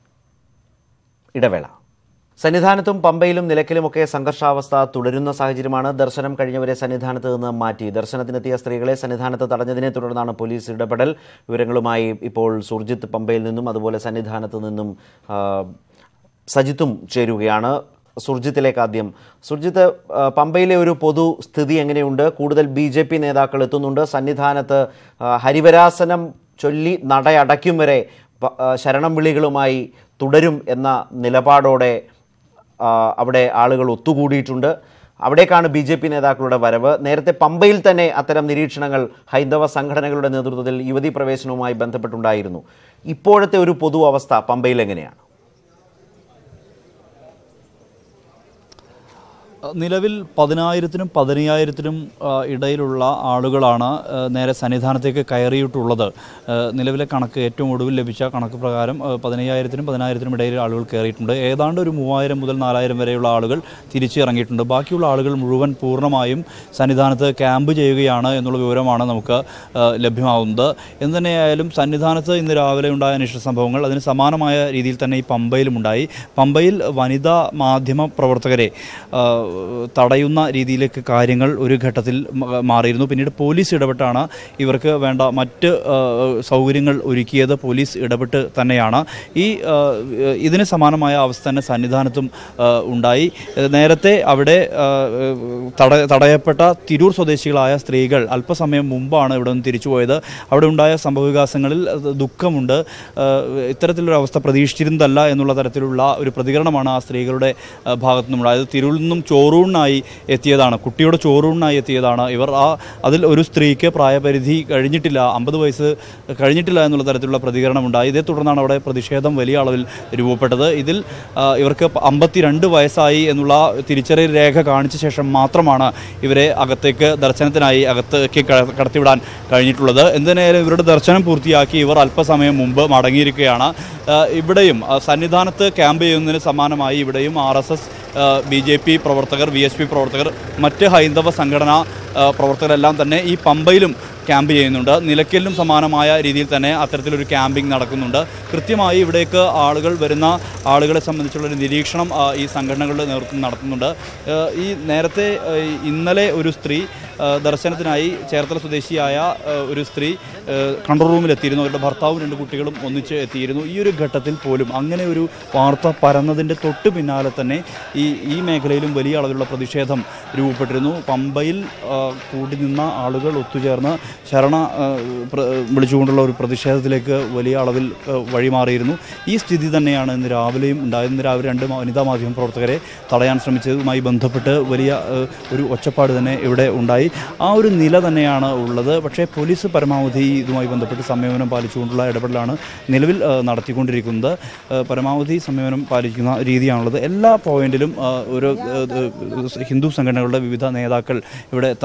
ഇടവേള സന്നിധാനത്തും പമ്പയിലും നിലയ്ക്കലുമൊക്കെ സംഘർഷാവസ്ഥ തുടരുന്ന സാഹചര്യമാണ് ദർശനം കഴിഞ്ഞവരെ സന്നിധാനത്ത് നിന്ന് മാറ്റി ദർശനത്തിനെത്തിയ സ്ത്രീകളെ സന്നിധാനത്ത് തടഞ്ഞതിനെ തുടർന്നാണ് പോലീസ് ഇടപെടൽ വിവരങ്ങളുമായി ഇപ്പോൾ സുർജിത്ത് പമ്പയിൽ നിന്നും അതുപോലെ സന്നിധാനത്ത് നിന്നും ആ, സജിത്തും ചേരുകയാണ് സുർജിത്തിലേക്ക് ആദ്യം സുർജിത്ത് ആ, പമ്പയിലെ ഒരു പൊതു സ്ഥിതി എങ്ങനെയുണ്ട് കൂടുതൽ ബി ജെ പി നേതാക്കൾ എത്തുന്നുണ്ട് സന്നിധാനത്ത് ആ, ഹരിവരാസനം ചൊല്ലി നടയടയ്ക്കും വരെ പ- ആ, ശരണം വിളികളുമായി തുടരും എന്ന നിലപാടോടെ ആ, അവിടെ ആളുകൾ ഒത്തുകൂടിയിട്ടുണ്ട് അവിടേക്കാണ് ബി ജെ പി നേതാക്കളുടെ വരവ് നേരത്തെ പമ്പയിൽ തന്നെ അത്തരം നിരീക്ഷണങ്ങൾ ഹൈന്ദവ സംഘടനകളുടെ നേതൃത്വത്തിൽ യുവതി പ്രവേശനവുമായി ബന്ധപ്പെട്ടുണ്ടായിരുന്നു ഇപ്പോഴത്തെ ഒരു പൊതു അവസ്ഥ പമ്പയിൽ എങ്ങനെയാണ് നിലവിൽ പതിനായിരത്തിനും പതിനയ്യായിരത്തിനും ആ, ഇടയിലുള്ള ആളുകളാണ് ആ, നേരെ സന്നിധാനത്തേക്ക് കയറിയിട്ടുള്ളത് ആ, നിലവിലെ കണക്ക് ഏറ്റവും ഒടുവിൽ ലഭിച്ച കണക്ക് പ്രകാരം ആ, പതിനയ്യായിരത്തിനും പതിനായിരത്തിനും ഇടയിൽ ആളുകൾ കയറിയിട്ടുണ്ട് ഏതാണ്ട് ഒരു മൂവായിരം മുതൽ നാലായിരം വരെയുള്ള ആളുകൾ തിരിച്ചിറങ്ങിയിട്ടുണ്ട് ബാക്കിയുള്ള ആളുകൾ മുഴുവൻ പൂർണ്ണമായും സന്നിധാനത്ത് ക്യാമ്പ് ചെയ്യുകയാണ് എന്നുള്ള വിവരമാണ് നമുക്ക് ആ, ലഭ്യമാവുന്നത് എന്ന് തന്നെയായാലും സന്നിധാനത്ത് ഇന്ന് രാവിലെ ഉണ്ടായ അനിഷ്ട സംഭവങ്ങൾ അതിന് സമാനമായ രീതിയിൽ തന്നെ ഈ പമ്പയിലും ഉണ്ടായി പമ്പയിൽ വനിതാ മാധ്യമ പ്രവർത്തകരെ ആ, തടയുന്ന രീതിയിലേക്ക് കാര്യങ്ങൾ ഒരു ഘട്ടത്തിൽ മ- മാറിയിരുന്നു പിന്നീട് പോലീസ് ഇടപെട്ടാണ് ഇവർക്ക് വേണ്ട മറ്റ് ആ, സൗകര്യങ്ങൾ ഒരുക്കിയത് പോലീസ് ഇടപെട്ട് തന്നെയാണ് ഈ ആ, ഇതിന് സമാനമായ അവസ്ഥ തന്നെ സന്നിധാനത്തും ആ, ഉണ്ടായി നേരത്തെ അവിടെ ആ, തട തടയപ്പെട്ട തിരൂർ സ്വദേശികളായ സ്ത്രീകൾ അല്പസമയം മുമ്പാണ് ഇവിടെ നിന്ന് തിരിച്ചുപോയത് അവിടെ ഉണ്ടായ സംഭവവികാസങ്ങളിൽ ദുഃഖമുണ്ട് ആ, ഇത്തരത്തിലൊരു അവസ്ഥ പ്രതീക്ഷിച്ചിരുന്നതല്ല എന്നുള്ള തരത്തിലുള്ള ഒരു പ്രതികരണമാണ് ആ സ്ത്രീകളുടെ ആ, ഭാഗത്തു നിന്നുണ്ടായത് തിരൂരിൽ നിന്നും ചോറൂണിനായി എത്തിയതാണ് കുട്ടിയുടെ ചോറൂണിനായി എത്തിയതാണ് ഇവർ ആ അതിൽ ഒരു സ്ത്രീക്ക് പ്രായപരിധി കഴിഞ്ഞിട്ടില്ല അമ്പത് വയസ്സ് കഴിഞ്ഞിട്ടില്ല എന്നുള്ള തരത്തിലുള്ള പ്രതികരണം ഉണ്ടായി ഇതേ തുടർന്നാണ് അവിടെ പ്രതിഷേധം വലിയ അളവിൽ രൂപപ്പെട്ടത് ഇതിൽ ആ, ഇവർക്ക് അമ്പത്തിരണ്ട് വയസ്സായി എന്നുള്ള തിരിച്ചറിയൽ രേഖ കാണിച്ച ശേഷം മാത്രമാണ് ഇവരെ അകത്തേക്ക് ദർശനത്തിനായി അകത്തേക്ക് ക- കടത്തിവിടാൻ കഴിഞ്ഞിട്ടുള്ളത് എന്തിനായാലും ഇവരുടെ ദർശനം പൂർത്തിയാക്കി ഇവർ അല്പസമയം മുമ്പ് മടങ്ങിയിരിക്കുകയാണ് ആ, ഇവിടെയും ആ, സന്നിധാനത്ത് ക്യാമ്പ് ചെയ്യുന്നതിന് സമാനമായി ഇവിടെയും R S S B J P പ്രവർത്തകർ വി എസ് പി പ്രവർത്തകർ മറ്റ് ഹൈന്ദവ സംഘടനാ ആ, പ്രവർത്തകരെല്ലാം തന്നെ ഈ പമ്പയിലും ക്യാമ്പ് ചെയ്യുന്നുണ്ട് നിലയ്ക്കലിനും സമാനമായ രീതിയിൽ തന്നെ അത്തരത്തിലൊരു ക്യാമ്പിംഗ് നടക്കുന്നുണ്ട് കൃത്യമായി ഇവിടേക്ക് ആളുകൾ വരുന്ന ആളുകളെ സംബന്ധിച്ചുള്ള ഒരു നിരീക്ഷണം ആ, ഈ സംഘടനകളുടെ നേതൃത്വം നടത്തുന്നുണ്ട് ആ, ഈ നേരത്തെ ആ, ഇന്നലെ ഒരു സ്ത്രീ ആ, ദർശനത്തിനായി ചേർത്തല സ്വദേശിയായ ആ, ഒരു സ്ത്രീ ആ, കൺട്രോൾ റൂമിലെത്തിയിരുന്നു അവരുടെ ഭർത്താവും രണ്ട് കുട്ടികളും ഒന്നിച്ച് എത്തിയിരുന്നു ഈ ഒരു ഘട്ടത്തിൽ പോലും അങ്ങനെ ഒരു വാർത്ത പരന്നതിൻ്റെ തൊട്ട് പിന്നാലെ തന്നെ ഈ ഈ മേഖലയിലും വലിയ അളവിലുള്ള പ്രതിഷേധം രൂപപ്പെട്ടിരുന്നു പമ്പയിൽ ആ, കൂടി നിന്ന ആളുകൾ ഒത്തുചേർന്ന് ശരണ ആ, പ്ര- വിളിച്ചുകൊണ്ടുള്ള ഒരു പ്രതിഷേധത്തിലേക്ക് വലിയ അളവിൽ ആ, വഴിമാറിയിരുന്നു ഈ സ്ഥിതി തന്നെയാണ് ഇന്ന് രാവിലെയും ഉണ്ടായത് ഇന്ന് രാവിലെ രണ്ട് മാ- വനിതാ മാധ്യമ പ്രവർത്തകരെ തടയാൻ ശ്രമിച്ചതുമായി ബന്ധപ്പെട്ട് വലിയ ആ, ഒരു ഒച്ചപ്പാട് തന്നെ ഇവിടെ ഉണ്ടായി ആ ഒരു നില തന്നെയാണ് ഉള്ളത് പക്ഷേ പോലീസ് പരമാവധി ഇതുമായി ബന്ധപ്പെട്ട് സംയമനം പാലിച്ചുകൊണ്ടുള്ള ഇടപെടലാണ് നിലവിൽ ആ, നടത്തിക്കൊണ്ടിരിക്കുന്നത് ആ, പരമാവധി സംയമനം പാലിക്കുന്ന രീതിയാണുള്ളത് എല്ലാ പോയിന്റിലും ആ, ഒരു ആ, ആ, ഹിന്ദു സംഘടനകളുടെ വിവിധ നേതാക്കൾ ഇവിടെ തമ്പി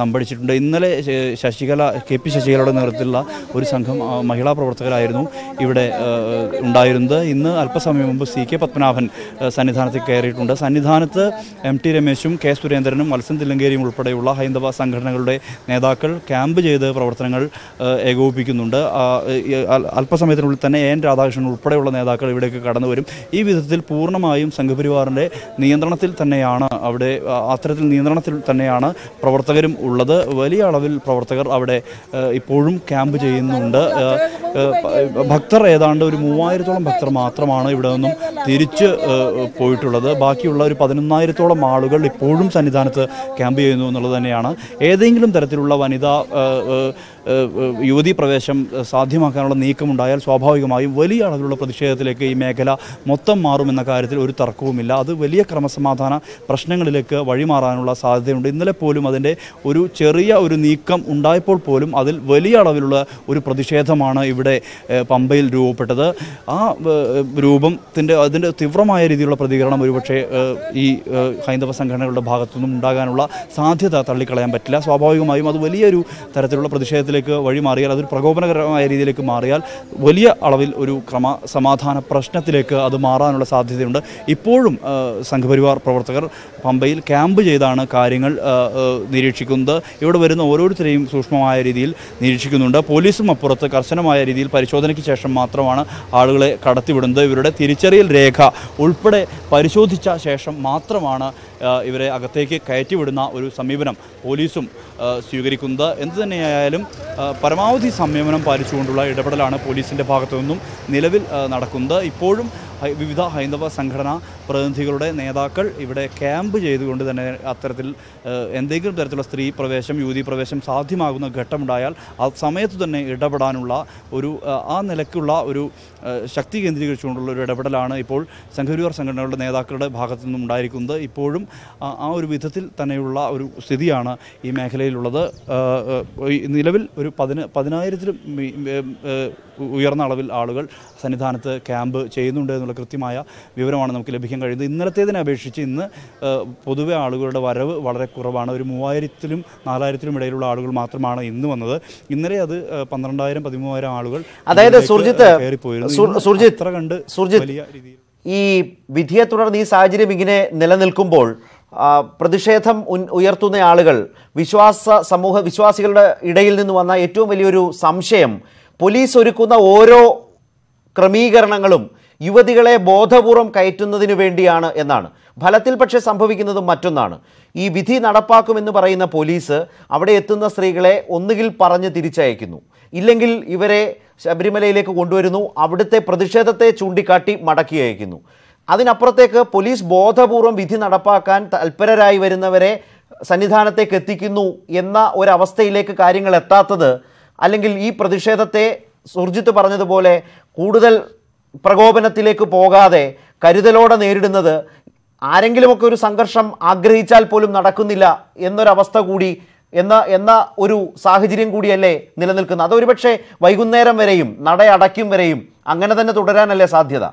തമ്പടിച്ചിട്ടുണ്ട് ഇന്നലെ ശ- ശശികല കെ പി ശശികലയുടെ നേതൃത്വത്തിലുള്ള ഒരു സംഘം ആ, മഹിളാ പ്രവർത്തകരായിരുന്നു ഇവിടെ ആ, ഉണ്ടായിരുന്നത് ഇന്ന് അല്പസമയം മുമ്പ് സി കെ പത്മനാഭൻ ആ, സന്നിധാനത്തിൽ കയറിയിട്ടുണ്ട് സന്നിധാനത്ത് എം ടി രമേശും കെ സുരേന്ദ്രനും മത്സ്യം തില്ലങ്കേരിയും ഉൾപ്പെടെയുള്ള ഹൈന്ദവ സംഘടനകളുടെ നേതാക്കൾ ക്യാമ്പ് ചെയ്ത് പ്രവർത്തനങ്ങൾ ആ, ഏകോപിപ്പിക്കുന്നുണ്ട് ആ, ഈ അൽ- അല്പസമയത്തിനുള്ളിൽ തന്നെ എൻ രാധാകൃഷ്ണൻ ഉൾപ്പെടെയുള്ള നേതാക്കൾ ഇവിടേക്ക് കടന്നു വരും ഈ വിധത്തിൽ പൂർണ്ണമായും സംഘപരിവാറിൻ്റെ നിയന്ത്രണത്തിൽ തന്നെയാണ് അവിടെ ആ, അത്തരത്തിൽ നിയന്ത്രണത്തിൽ തന്നെയാണ് പ്രവർത്തകരും ഉള്ളത് വലിയ അളവിൽ പ്രവർത്തകർ അവിടെ ആ, ഇപ്പോഴും ക്യാമ്പ് ചെയ്യുന്നുണ്ട് ആ, ആ, പ- ഭക്തർ ഏതാണ്ട് ഒരു മൂവായിരത്തോളം ഭക്തർ മാത്രമാണ് ഇവിടെ നിന്നും തിരിച്ച് ആ, പോയിട്ടുള്ളത് ബാക്കിയുള്ള ഒരു പതിനൊന്നായിരത്തോളം ആളുകൾ ഇപ്പോഴും സന്നിധാനത്ത് ക്യാമ്പ് ചെയ്യുന്നു എന്നുള്ളത് തന്നെയാണ് ഏതെങ്കിലും തരത്തിലുള്ള വനിതാ ആ, ആ, ആ, യുവതീ പ്രവേശം സാധ്യമാക്കാനുള്ള നീക്കമുണ്ടായാൽ സ്വാഭാവികമായും വലിയ അളവിലുള്ള പ്രതിഷേധത്തിലേക്ക് ഈ മേഖല മൊത്തം മാറുമെന്ന കാര്യത്തിൽ ഒരു തർക്കവുമില്ല അത് വലിയ ക്രമസമാധാന പ്രശ്നങ്ങളിലേക്ക് വഴിമാറാനുള്ള സാധ്യതയുണ്ട് ഇന്നലെ പോലും അതിൻ്റെ ഒരു ചെറിയ ഒരു നീക്കം ഉണ്ടായപ്പോൾ പോലും അതിൽ വലിയ അളവിലുള്ള ഒരു പ്രതിഷേധമാണ് ഇവിടെ ഏഹ്, പമ്പയിൽ രൂപപ്പെട്ടത് ആ ഏഹ്, രൂപത്തിൻ്റെ അതിൻ്റെ തീവ്രമായ രീതിയിലുള്ള പ്രതികരണം ഒരുപക്ഷെ ഏഹ്, ഈ ഏഹ്, ഹൈന്ദവ സംഘടനകളുടെ ഭാഗത്തുനിന്നും ഉണ്ടാകാനുള്ള സാധ്യത തള്ളിക്കളയാൻ പറ്റില്ല സ്വാഭാവികമായും അത് വലിയൊരു തരത്തിലുള്ള പ്രതിഷേധത്തിലേക്ക് വഴി മാറിയാൽ അതൊരു പ്രകോപനകരമായ രീതിയിലേക്ക് മാറിയാൽ വലിയ അളവിൽ ഒരു ക്രമ സമാധാന പ്രശ്നത്തിലേക്ക് അത് മാറാനുള്ള സാധ്യതയുണ്ട് ഇപ്പോഴും ആ, സംഘപരിവാർ പ്രവർത്തകർ പമ്പയിൽ ക്യാമ്പ് ചെയ്താണ് കാര്യങ്ങൾ ആ, ആ, നിരീക്ഷിക്കുന്നത് ഇവിടെ വരുന്ന ഓരോരുത്തരെയും സൂക്ഷ്മമായ രീതിയിൽ നിരീക്ഷിക്കുന്നുണ്ട് പോലീസും അപ്പുറത്ത് കർശനമായ രീതിയിൽ പരിശോധനയ്ക്ക് ശേഷം മാത്രമാണ് ആളുകളെ കടത്തിവിടുന്നത് ഇവരുടെ തിരിച്ചറിയൽ രേഖ ഉൾപ്പെടെ പരിശോധിച്ച ശേഷം മാത്രമാണ് ആ, ഇവരെ അകത്തേക്ക് കയറ്റിവിടുന്ന ഒരു സമീപനം പോലീസും ആ, സ്വീകരിക്കുന്നത് എന്തു തന്നെയായാലും ആ, പരമാവധി സംയമനം പാലിച്ചുകൊണ്ടുള്ള ഇടപെടലാണ് പോലീസിൻ്റെ ഭാഗത്തു നിന്നും നിലവിൽ ആ, നടക്കുന്നത് ഇപ്പോഴും ഹൈ- വിവിധ ഹൈന്ദവ സംഘടനാ പ്രതിനിധികളുടെ നേതാക്കൾ ഇവിടെ ക്യാമ്പ് ചെയ്തുകൊണ്ട് തന്നെ അത്തരത്തിൽ ആ, എന്തെങ്കിലും തരത്തിലുള്ള സ്ത്രീ പ്രവേശം യുവതി പ്രവേശം സാധ്യമാകുന്ന ഘട്ടമുണ്ടായാൽ ആ സമയത്ത് തന്നെ ഇടപെടാനുള്ള ഒരു ആ, ആ നിലയ്ക്കുള്ള ഒരു ആ, ശക്തി കേന്ദ്രീകരിച്ചുകൊണ്ടുള്ള ഒരു ഇടപെടലാണ് ഇപ്പോൾ സംഘപരിവാർ സംഘടനകളുടെ നേതാക്കളുടെ ഭാഗത്തു നിന്നും ഉണ്ടായിരിക്കുന്നത് ഇപ്പോഴും ആ ആ ഒരു വിധത്തിൽ തന്നെയുള്ള ഒരു സ്ഥിതിയാണ് ഈ മേഖലയിലുള്ളത് ആ, ആ, ഈ നിലവിൽ ഒരു പതിന പതിനായിരത്തിലും മി- ഏം, ഏ, ഉയർന്ന അളവിൽ ആളുകൾ സന്നിധാനത്ത് ക്യാമ്പ് ചെയ്യുന്നുണ്ട് എന്നുള്ള കൃത്യമായ വിവരമാണ് നമുക്ക് ലഭിക്കാൻ കഴിയുന്നത് ഇന്നലത്തേതിനെ അപേക്ഷിച്ച് ഇന്ന് ആ, പൊതുവെ ആളുകളുടെ വരവ് വളരെ കുറവാണ് ഒരു മൂവായിരത്തിലും നാലായിരത്തിലും ഇടയിലുള്ള ആളുകൾ മാത്രമാണ് ഇന്ന് വന്നത് ഇന്നലെ അത് ആ, പന്ത്രണ്ടായിരം പതിമൂവായിരം ആളുകൾ അതായത് ഇതിലേക്ക് സുർജിത്ത് കയറിപ്പോയിരുന്നു. സുർ- ഇന്ന് സുർജിത്ത് അത്ര കണ്ട് സുർജിത്ത് വലിയ രീതിയിൽ ഈ വിധിയെ തുടർന്ന് ഈ സാഹചര്യം ഇങ്ങനെ നിലനിൽക്കുമ്പോൾ ആ, പ്രതിഷേധം ഉൻ- ഉയർത്തുന്ന ആളുകൾ വിശ്വാസ സമൂഹ വിശ്വാസികളുടെ ഇടയിൽ നിന്ന് വന്ന ഏറ്റവും വലിയൊരു സംശയം പോലീസ് ഒരുക്കുന്ന ഓരോ ക്രമീകരണങ്ങളും യുവതികളെ ബോധപൂർവം കയറ്റുന്നതിന് വേണ്ടിയാണ് എന്നാണ് ഫലത്തിൽ പക്ഷേ സംഭവിക്കുന്നത് മറ്റൊന്നാണ് ഈ വിധി നടപ്പാക്കുമെന്ന് പറയുന്ന പോലീസ് അവിടെ എത്തുന്ന സ്ത്രീകളെ ഒന്നുകിൽ പറഞ്ഞ് തിരിച്ചയക്കുന്നു ഇല്ലെങ്കിൽ ഇവരെ ശബരിമലയിലേക്ക് കൊണ്ടുവരുന്നു അവിടുത്തെ പ്രതിഷേധത്തെ ചൂണ്ടിക്കാട്ടി മടക്കി അയക്കുന്നു അതിനപ്പുറത്തേക്ക് പോലീസ് ബോധപൂർവം വിധി നടപ്പാക്കാൻ തൽപരരായി വരുന്നവരെ സന്നിധാനത്തേക്ക് എത്തിക്കുന്നു എന്ന ഒരവസ്ഥയിലേക്ക് കാര്യങ്ങൾ എത്താത്തത് അല്ലെങ്കിൽ ഈ പ്രതിഷേധത്തെ സുർജിത്ത് പറഞ്ഞതുപോലെ കൂടുതൽ പ്രകോപനത്തിലേക്ക് പോകാതെ കരുതലോടെ നേരിടുന്നത് ആരെങ്കിലുമൊക്കെ ഒരു സംഘർഷം ആഗ്രഹിച്ചാൽ പോലും നടക്കുന്നില്ല എന്നൊരവസ്ഥ കൂടി എന്ന എന്ന ഒരു സാഹചര്യം കൂടിയല്ലേ നിലനിൽക്കുന്നത് അതൊരുപക്ഷെ വൈകുന്നേരം വരെയും നട അടയ്ക്കും വരെയും അങ്ങനെ തന്നെ തുടരാനല്ലേ സാധ്യത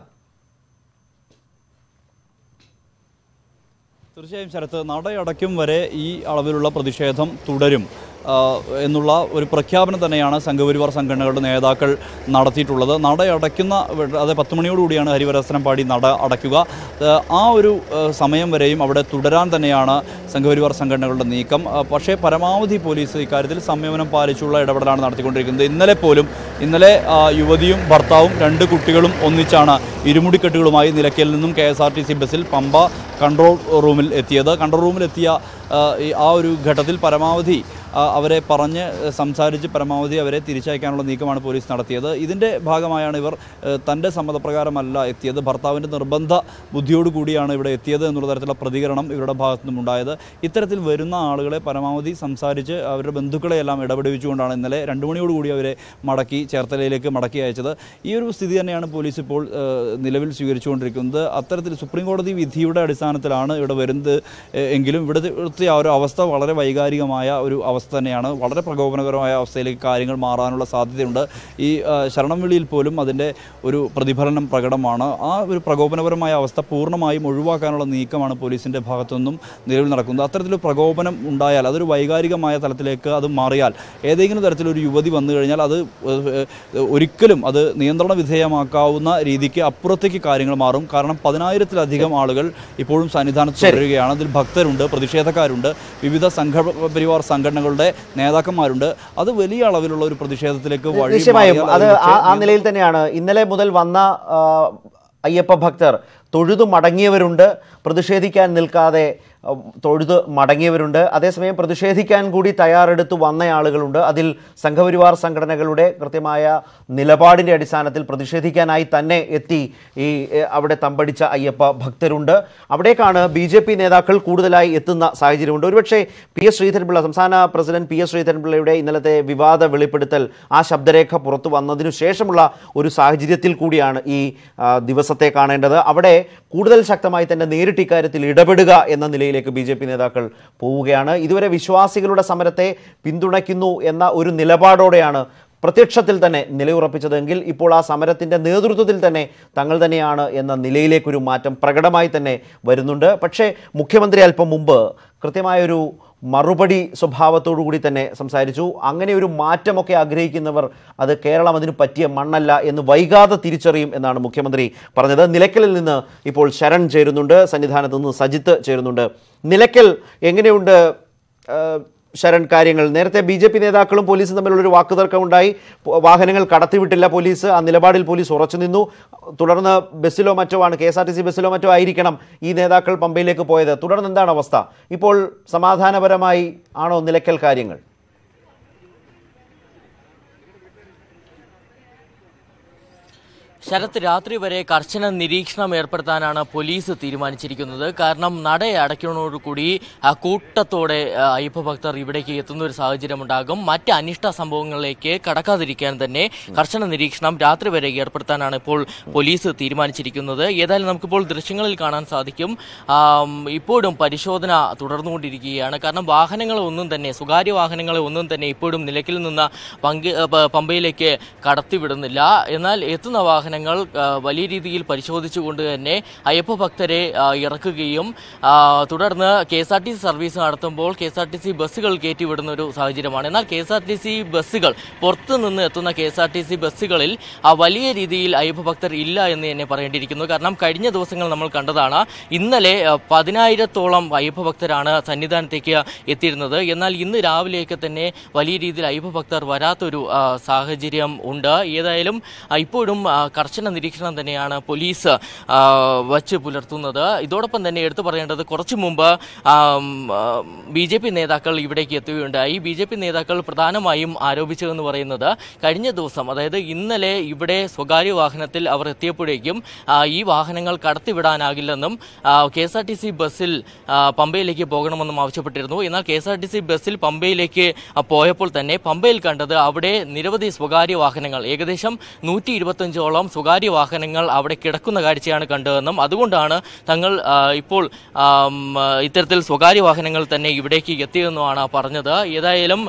തീർച്ചയായും ശരത്ത് നടയടയ്ക്കും വരെ ഈ അളവിലുള്ള പ്രതിഷേധം തുടരും ആ, എന്നുള്ള ഒരു പ്രഖ്യാപനം തന്നെയാണ് സംഘപരിവാർ സംഘടനകളുടെ നേതാക്കൾ നടത്തിയിട്ടുള്ളത് നടയടയ്ക്കുന്ന അതായത് പത്ത് മണിയോടുകൂടിയാണ് ഹരിവരസനം പാടി നട അടയ്ക്കുക ആ, ആ ഒരു ആ, സമയം വരെയും അവിടെ തുടരാൻ തന്നെയാണ് സംഘപരിവാർ സംഘടനകളുടെ നീക്കം ആ, പക്ഷേ പരമാവധി പോലീസ് ഇക്കാര്യത്തിൽ സംയമനം പാലിച്ചുള്ള ഇടപെടലാണ് നടത്തിക്കൊണ്ടിരിക്കുന്നത് ഇന്നലെ പോലും ഇന്നലെ ആ, യുവതിയും ഭർത്താവും രണ്ട് കുട്ടികളും ഒന്നിച്ചാണ് ഇരുമുടിക്കെട്ടുകളുമായി നിലയ്ക്കൽ നിന്നും K S R T C ബസ്സിൽ പമ്പ കൺട്രോൾ റൂമിൽ എത്തിയത് കൺട്രോൾ റൂമിൽ എത്തിയ ആ, ഈ ആ ഒരു ഘട്ടത്തിൽ പരമാവധി ആ, അവരെ പറഞ്ഞ് സംസാരിച്ച് പരമാവധി അവരെ തിരിച്ചയക്കാനുള്ള നീക്കമാണ് പോലീസ് നടത്തിയത് ഇതിൻ്റെ ഭാഗമായാണ് ഇവർ ഏഹ്, തൻ്റെ സമ്മതപ്രകാരമല്ല എത്തിയത് ഭർത്താവിൻ്റെ നിർബന്ധ ബുദ്ധിയോട് കൂടിയാണ് ഇവിടെ എത്തിയത് എന്നുള്ള തരത്തിലുള്ള പ്രതികരണം ഇവരുടെ ഭാഗത്തു നിന്നും ഉണ്ടായത് ഇത്തരത്തിൽ വരുന്ന ആളുകളെ പരമാവധി സംസാരിച്ച് അവരുടെ ബന്ധുക്കളെ എല്ലാം ഇടപെടുവിച്ചുകൊണ്ടാണ് ഇന്നലെ രണ്ട് മണിയോടുകൂടി അവരെ മടക്കി ചേർത്തലയിലേക്ക് മടക്കി അയച്ചത് ഈ ഒരു സ്ഥിതി തന്നെയാണ് പോലീസ് ഇപ്പോൾ ഏഹ്, നിലവിൽ സ്വീകരിച്ചുകൊണ്ടിരിക്കുന്നത് അത്തരത്തിൽ സുപ്രീം കോടതി വിധിയുടെ അടിസ്ഥാനത്തിലാണ് ഇവിടെ വരുന്നത് ഏഹ്, എങ്കിലും ഇവിടുത്തെ ഇവിടുത്തെ ആ ഒരു അവസ്ഥ വളരെ വൈകാരികമായ ഒരു അവസ്ഥ അവസ്ഥ തന്നെയാണ് വളരെ പ്രകോപനകരമായ അവസ്ഥയിലേക്ക് കാര്യങ്ങൾ മാറാനുള്ള സാധ്യതയുണ്ട് ഈ ആ, ശരണം വിളിയിൽ പോലും അതിൻ്റെ ഒരു പ്രതിഫലനം പ്രകടമാണ് ആ ഒരു പ്രകോപനപരമായ അവസ്ഥ പൂർണ്ണമായും ഒഴിവാക്കാനുള്ള നീക്കമാണ് പോലീസിൻ്റെ ഭാഗത്തുനിന്നും നിലവിൽ നടക്കുന്നത് അത്തരത്തിലൊരു പ്രകോപനം ഉണ്ടായാൽ അതൊരു വൈകാരികമായ തലത്തിലേക്ക് അത് മാറിയാൽ ഏതെങ്കിലും തരത്തിലൊരു യുവതി വന്നു കഴിഞ്ഞാൽ അത് ഏഹ്, ഏഹ്, ഒരിക്കലും അത് നിയന്ത്രണ വിധേയമാക്കാവുന്ന രീതിക്ക് അപ്പുറത്തേക്ക് കാര്യങ്ങൾ മാറും കാരണം പതിനായിരത്തിലധികം ആളുകൾ ഇപ്പോഴും സന്നിധാനത്ത് തുടരുകയാണ് അതിൽ ഭക്തരുണ്ട് പ്രതിഷേധക്കാരുണ്ട് വിവിധ സംഘ പരിവാർ സംഘടനകളുടെ നേതാക്കന്മാരുണ്ട് അത് വലിയ അളവിലുള്ള ഒരു പ്രതിഷേധത്തിലേക്ക് വഴി നിശ്ചയമായും മാറിയാൽ അത് അത് ആ- പക്ഷേ ആ നിലയിൽ തന്നെയാണ് ഇന്നലെ മുതൽ വന്ന ആ, അയ്യപ്പ ഭക്തർ തൊഴുതു മടങ്ങിയവരുണ്ട് പ്രതിഷേധിക്കാൻ നിൽക്കാതെ ആ, തൊഴുത് മടങ്ങിയവരുണ്ട് അതേസമയം പ്രതിഷേധിക്കാൻ കൂടി തയ്യാറെടുത്ത് വന്ന ആളുകളുണ്ട് അതിൽ സംഘപരിവാർ സംഘടനകളുടെ കൃത്യമായ നിലപാടിൻ്റെ അടിസ്ഥാനത്തിൽ പ്രതിഷേധിക്കാനായി തന്നെ എത്തി ഈ എ, അവിടെ തമ്പടിച്ച അയ്യപ്പ ഭക്തരുണ്ട് അവിടേക്കാണ് ബി ജെ പി നേതാക്കൾ കൂടുതലായി എത്തുന്ന സാഹചര്യമുണ്ട് ഒരുപക്ഷെ പി എസ് ശ്രീധരൻപിള്ള സംസ്ഥാന പ്രസിഡന്റ് പി എസ് ശ്രീധരൻപിള്ളയുടെ ഇന്നലത്തെ വിവാദ വെളിപ്പെടുത്തൽ ആ ശബ്ദരേഖ പുറത്തു വന്നതിനു ശേഷമുള്ള ഒരു സാഹചര്യത്തിൽ കൂടിയാണ് ഈ ആ, ദിവസത്തെ കാണേണ്ടത് അവിടെ കൂടുതൽ ശക്തമായി തന്നെ നേരിട്ട് ഇക്കാര്യത്തിൽ ഇടപെടുക എന്ന നിലയിലേക്ക് ബി ജെ പി നേതാക്കൾ പോവുകയാണ് ഇതുവരെ വിശ്വാസികളുടെ സമരത്തെ പിന്തുണയ്ക്കുന്നു എന്ന ഒരു നിലപാടോടെയാണ് പ്രത്യക്ഷത്തിൽ തന്നെ നിലയുറപ്പിച്ചതെങ്കിൽ ഇപ്പോൾ ആ സമരത്തിൻ്റെ നേതൃത്വത്തിൽ തന്നെ തങ്ങൾ തന്നെയാണ് എന്ന നിലയിലേക്കൊരു മാറ്റം പ്രകടമായി തന്നെ വരുന്നുണ്ട് പക്ഷേ മുഖ്യമന്ത്രി അല്പം മുമ്പ് കൃത്യമായൊരു മറുപടി സ്വഭാവത്തോടു കൂടി തന്നെ സംസാരിച്ചു അങ്ങനെ ഒരു മാറ്റമൊക്കെ ആഗ്രഹിക്കുന്നവർ അത് കേരളം അതിന് പറ്റിയ മണ്ണല്ല എന്ന് വൈകാതെ തിരിച്ചറിയും എന്നാണ് മുഖ്യമന്ത്രി പറഞ്ഞത് നിലയ്ക്കലിൽ നിന്ന് ഇപ്പോൾ ശരൺ ചേരുന്നുണ്ട് സന്നിധാനത്ത് നിന്ന് സജിത്ത് ചേരുന്നുണ്ട് നിലയ്ക്കൽ എങ്ങനെയുണ്ട് ആ, ശരൺ കാര്യങ്ങൾ നേരത്തെ ബി ജെ പി നേതാക്കളും പോലീസും തമ്മിലുള്ളൊരു വാക്കുതർക്കമുണ്ടായി പോ- വാഹനങ്ങൾ കടത്തിവിട്ടില്ല പോലീസ് ആ നിലപാടിൽ പോലീസ് ഉറച്ചു നിന്നു തുടർന്ന് ബസ്സിലോ മറ്റോ ആണ് K S R T C ബസ്സിലോ മറ്റോ ആയിരിക്കണം ഈ നേതാക്കൾ പമ്പയിലേക്ക് പോയത് തുടർന്ന് എന്താണ് അവസ്ഥ ഇപ്പോൾ സമാധാനപരമായി ആണോ നിലയ്ക്കൽ കാര്യങ്ങൾ ശരത്ത് രാത്രി വരെ കർശന നിരീക്ഷണം ഏർപ്പെടുത്താനാണ് പോലീസ് തീരുമാനിച്ചിരിക്കുന്നത് കാരണം നട അടയ്ക്കുന്നതോടുകൂടി ആ, കൂട്ടത്തോടെ ആ, അയ്യപ്പ ഭക്തർ ഇവിടേക്ക് എത്തുന്ന ഒരു സാഹചര്യമുണ്ടാകും മറ്റ് അനിഷ്ട സംഭവങ്ങളിലേക്ക് കടക്കാതിരിക്കാൻ തന്നെ കർശന നിരീക്ഷണം രാത്രി വരെ ഏർപ്പെടുത്താനാണ് ഇപ്പോൾ പോലീസ് തീരുമാനിച്ചിരിക്കുന്നത് ഏതായാലും നമുക്കിപ്പോൾ ദൃശ്യങ്ങളിൽ കാണാൻ സാധിക്കും ആം, ഇപ്പോഴും പരിശോധന തുടർന്നുകൊണ്ടിരിക്കുകയാണ് കാരണം വാഹനങ്ങളെ ഒന്നും തന്നെ സ്വകാര്യ വാഹനങ്ങളെ ഒന്നും തന്നെ ഇപ്പോഴും നിലയ്ക്കിൽ നിന്ന് പങ്ക് പ- പമ്പയിലേക്ക് കടത്തിവിടുന്നില്ല എന്നാൽ എത്തുന്ന വാഹനങ്ങൾ ആ, വലിയ രീതിയിൽ പരിശോധിച്ചുകൊണ്ട് തന്നെ അയ്യപ്പ ഭക്തരെ ആ, ഇറക്കുകയും ആ, തുടർന്ന് K S R T C service നടത്തുമ്പോൾ K S R T C ബസ്സുകൾ കയറ്റിവിടുന്ന ഒരു സാഹചര്യമാണ് എന്നാൽ K S R T C ബസ്സുകൾ പുറത്തു നിന്ന് എത്തുന്ന K S R T C ബസ്സുകളിൽ ആ, വലിയ രീതിയിൽ അയ്യപ്പ ഭക്തർ ഇല്ല എന്ന് തന്നെ പറയേണ്ടിയിരിക്കുന്നു കാരണം കഴിഞ്ഞ ദിവസങ്ങൾ നമ്മൾ കണ്ടതാണ് ഇന്നലെ ആ, പതിനായിരത്തോളം അയ്യപ്പ ഭക്തരാണ് സന്നിധാനത്തേക്ക് എത്തിയിരുന്നത് എന്നാൽ ഇന്ന് രാവിലെയൊക്കെ തന്നെ വലിയ രീതിയിൽ അയ്യപ്പ ഭക്തർ വരാത്തൊരു ആ, സാഹചര്യം ഉണ്ട് ഏതായാലും ആ, ഇപ്പോഴും ആ, കർശന നിരീക്ഷണം തന്നെയാണ് പോലീസ് ആ, വച്ച് പുലർത്തുന്നത് ഇതോടൊപ്പം തന്നെ എടുത്തു പറയേണ്ടത് കുറച്ചു മുമ്പ് ബി ജെ പി നേതാക്കൾ ഇവിടേക്ക് എത്തുകയുണ്ടായി ബി ജെ പി നേതാക്കൾ പ്രധാനമായും ആരോപിച്ചതെന്ന് പറയുന്നത് കഴിഞ്ഞ ദിവസം അതായത് ഇന്നലെ ഇവിടെ സ്വകാര്യ വാഹനത്തിൽ അവർ എത്തിയപ്പോഴേക്കും ആ, ഈ വാഹനങ്ങൾ കടത്തിവിടാനാകില്ലെന്നും K S R T C ബസ്സിൽ ആ, പമ്പയിലേക്ക് പോകണമെന്നും ആവശ്യപ്പെട്ടിരുന്നു എന്നാൽ K S R T C ബസ്സിൽ പമ്പയിലേക്ക് ആ, പോയപ്പോൾ തന്നെ പമ്പയിൽ കണ്ടത് അവിടെ നിരവധി സ്വകാര്യ വാഹനങ്ങൾ ഏകദേശം നൂറ്റി ഇരുപത്തഞ്ചോളം സ്വകാര്യ വാഹനങ്ങൾ അവിടെ കിടക്കുന്ന കാഴ്ചയാണ് കണ്ടതെന്നും അതുകൊണ്ടാണ് തങ്ങൾ ആ, ഇപ്പോൾ ആം, ആ, ഇത്തരത്തിൽ സ്വകാര്യ വാഹനങ്ങൾ തന്നെ ഇവിടേക്ക് എത്തിയെന്നുമാണ് പറഞ്ഞത് ഏതായാലും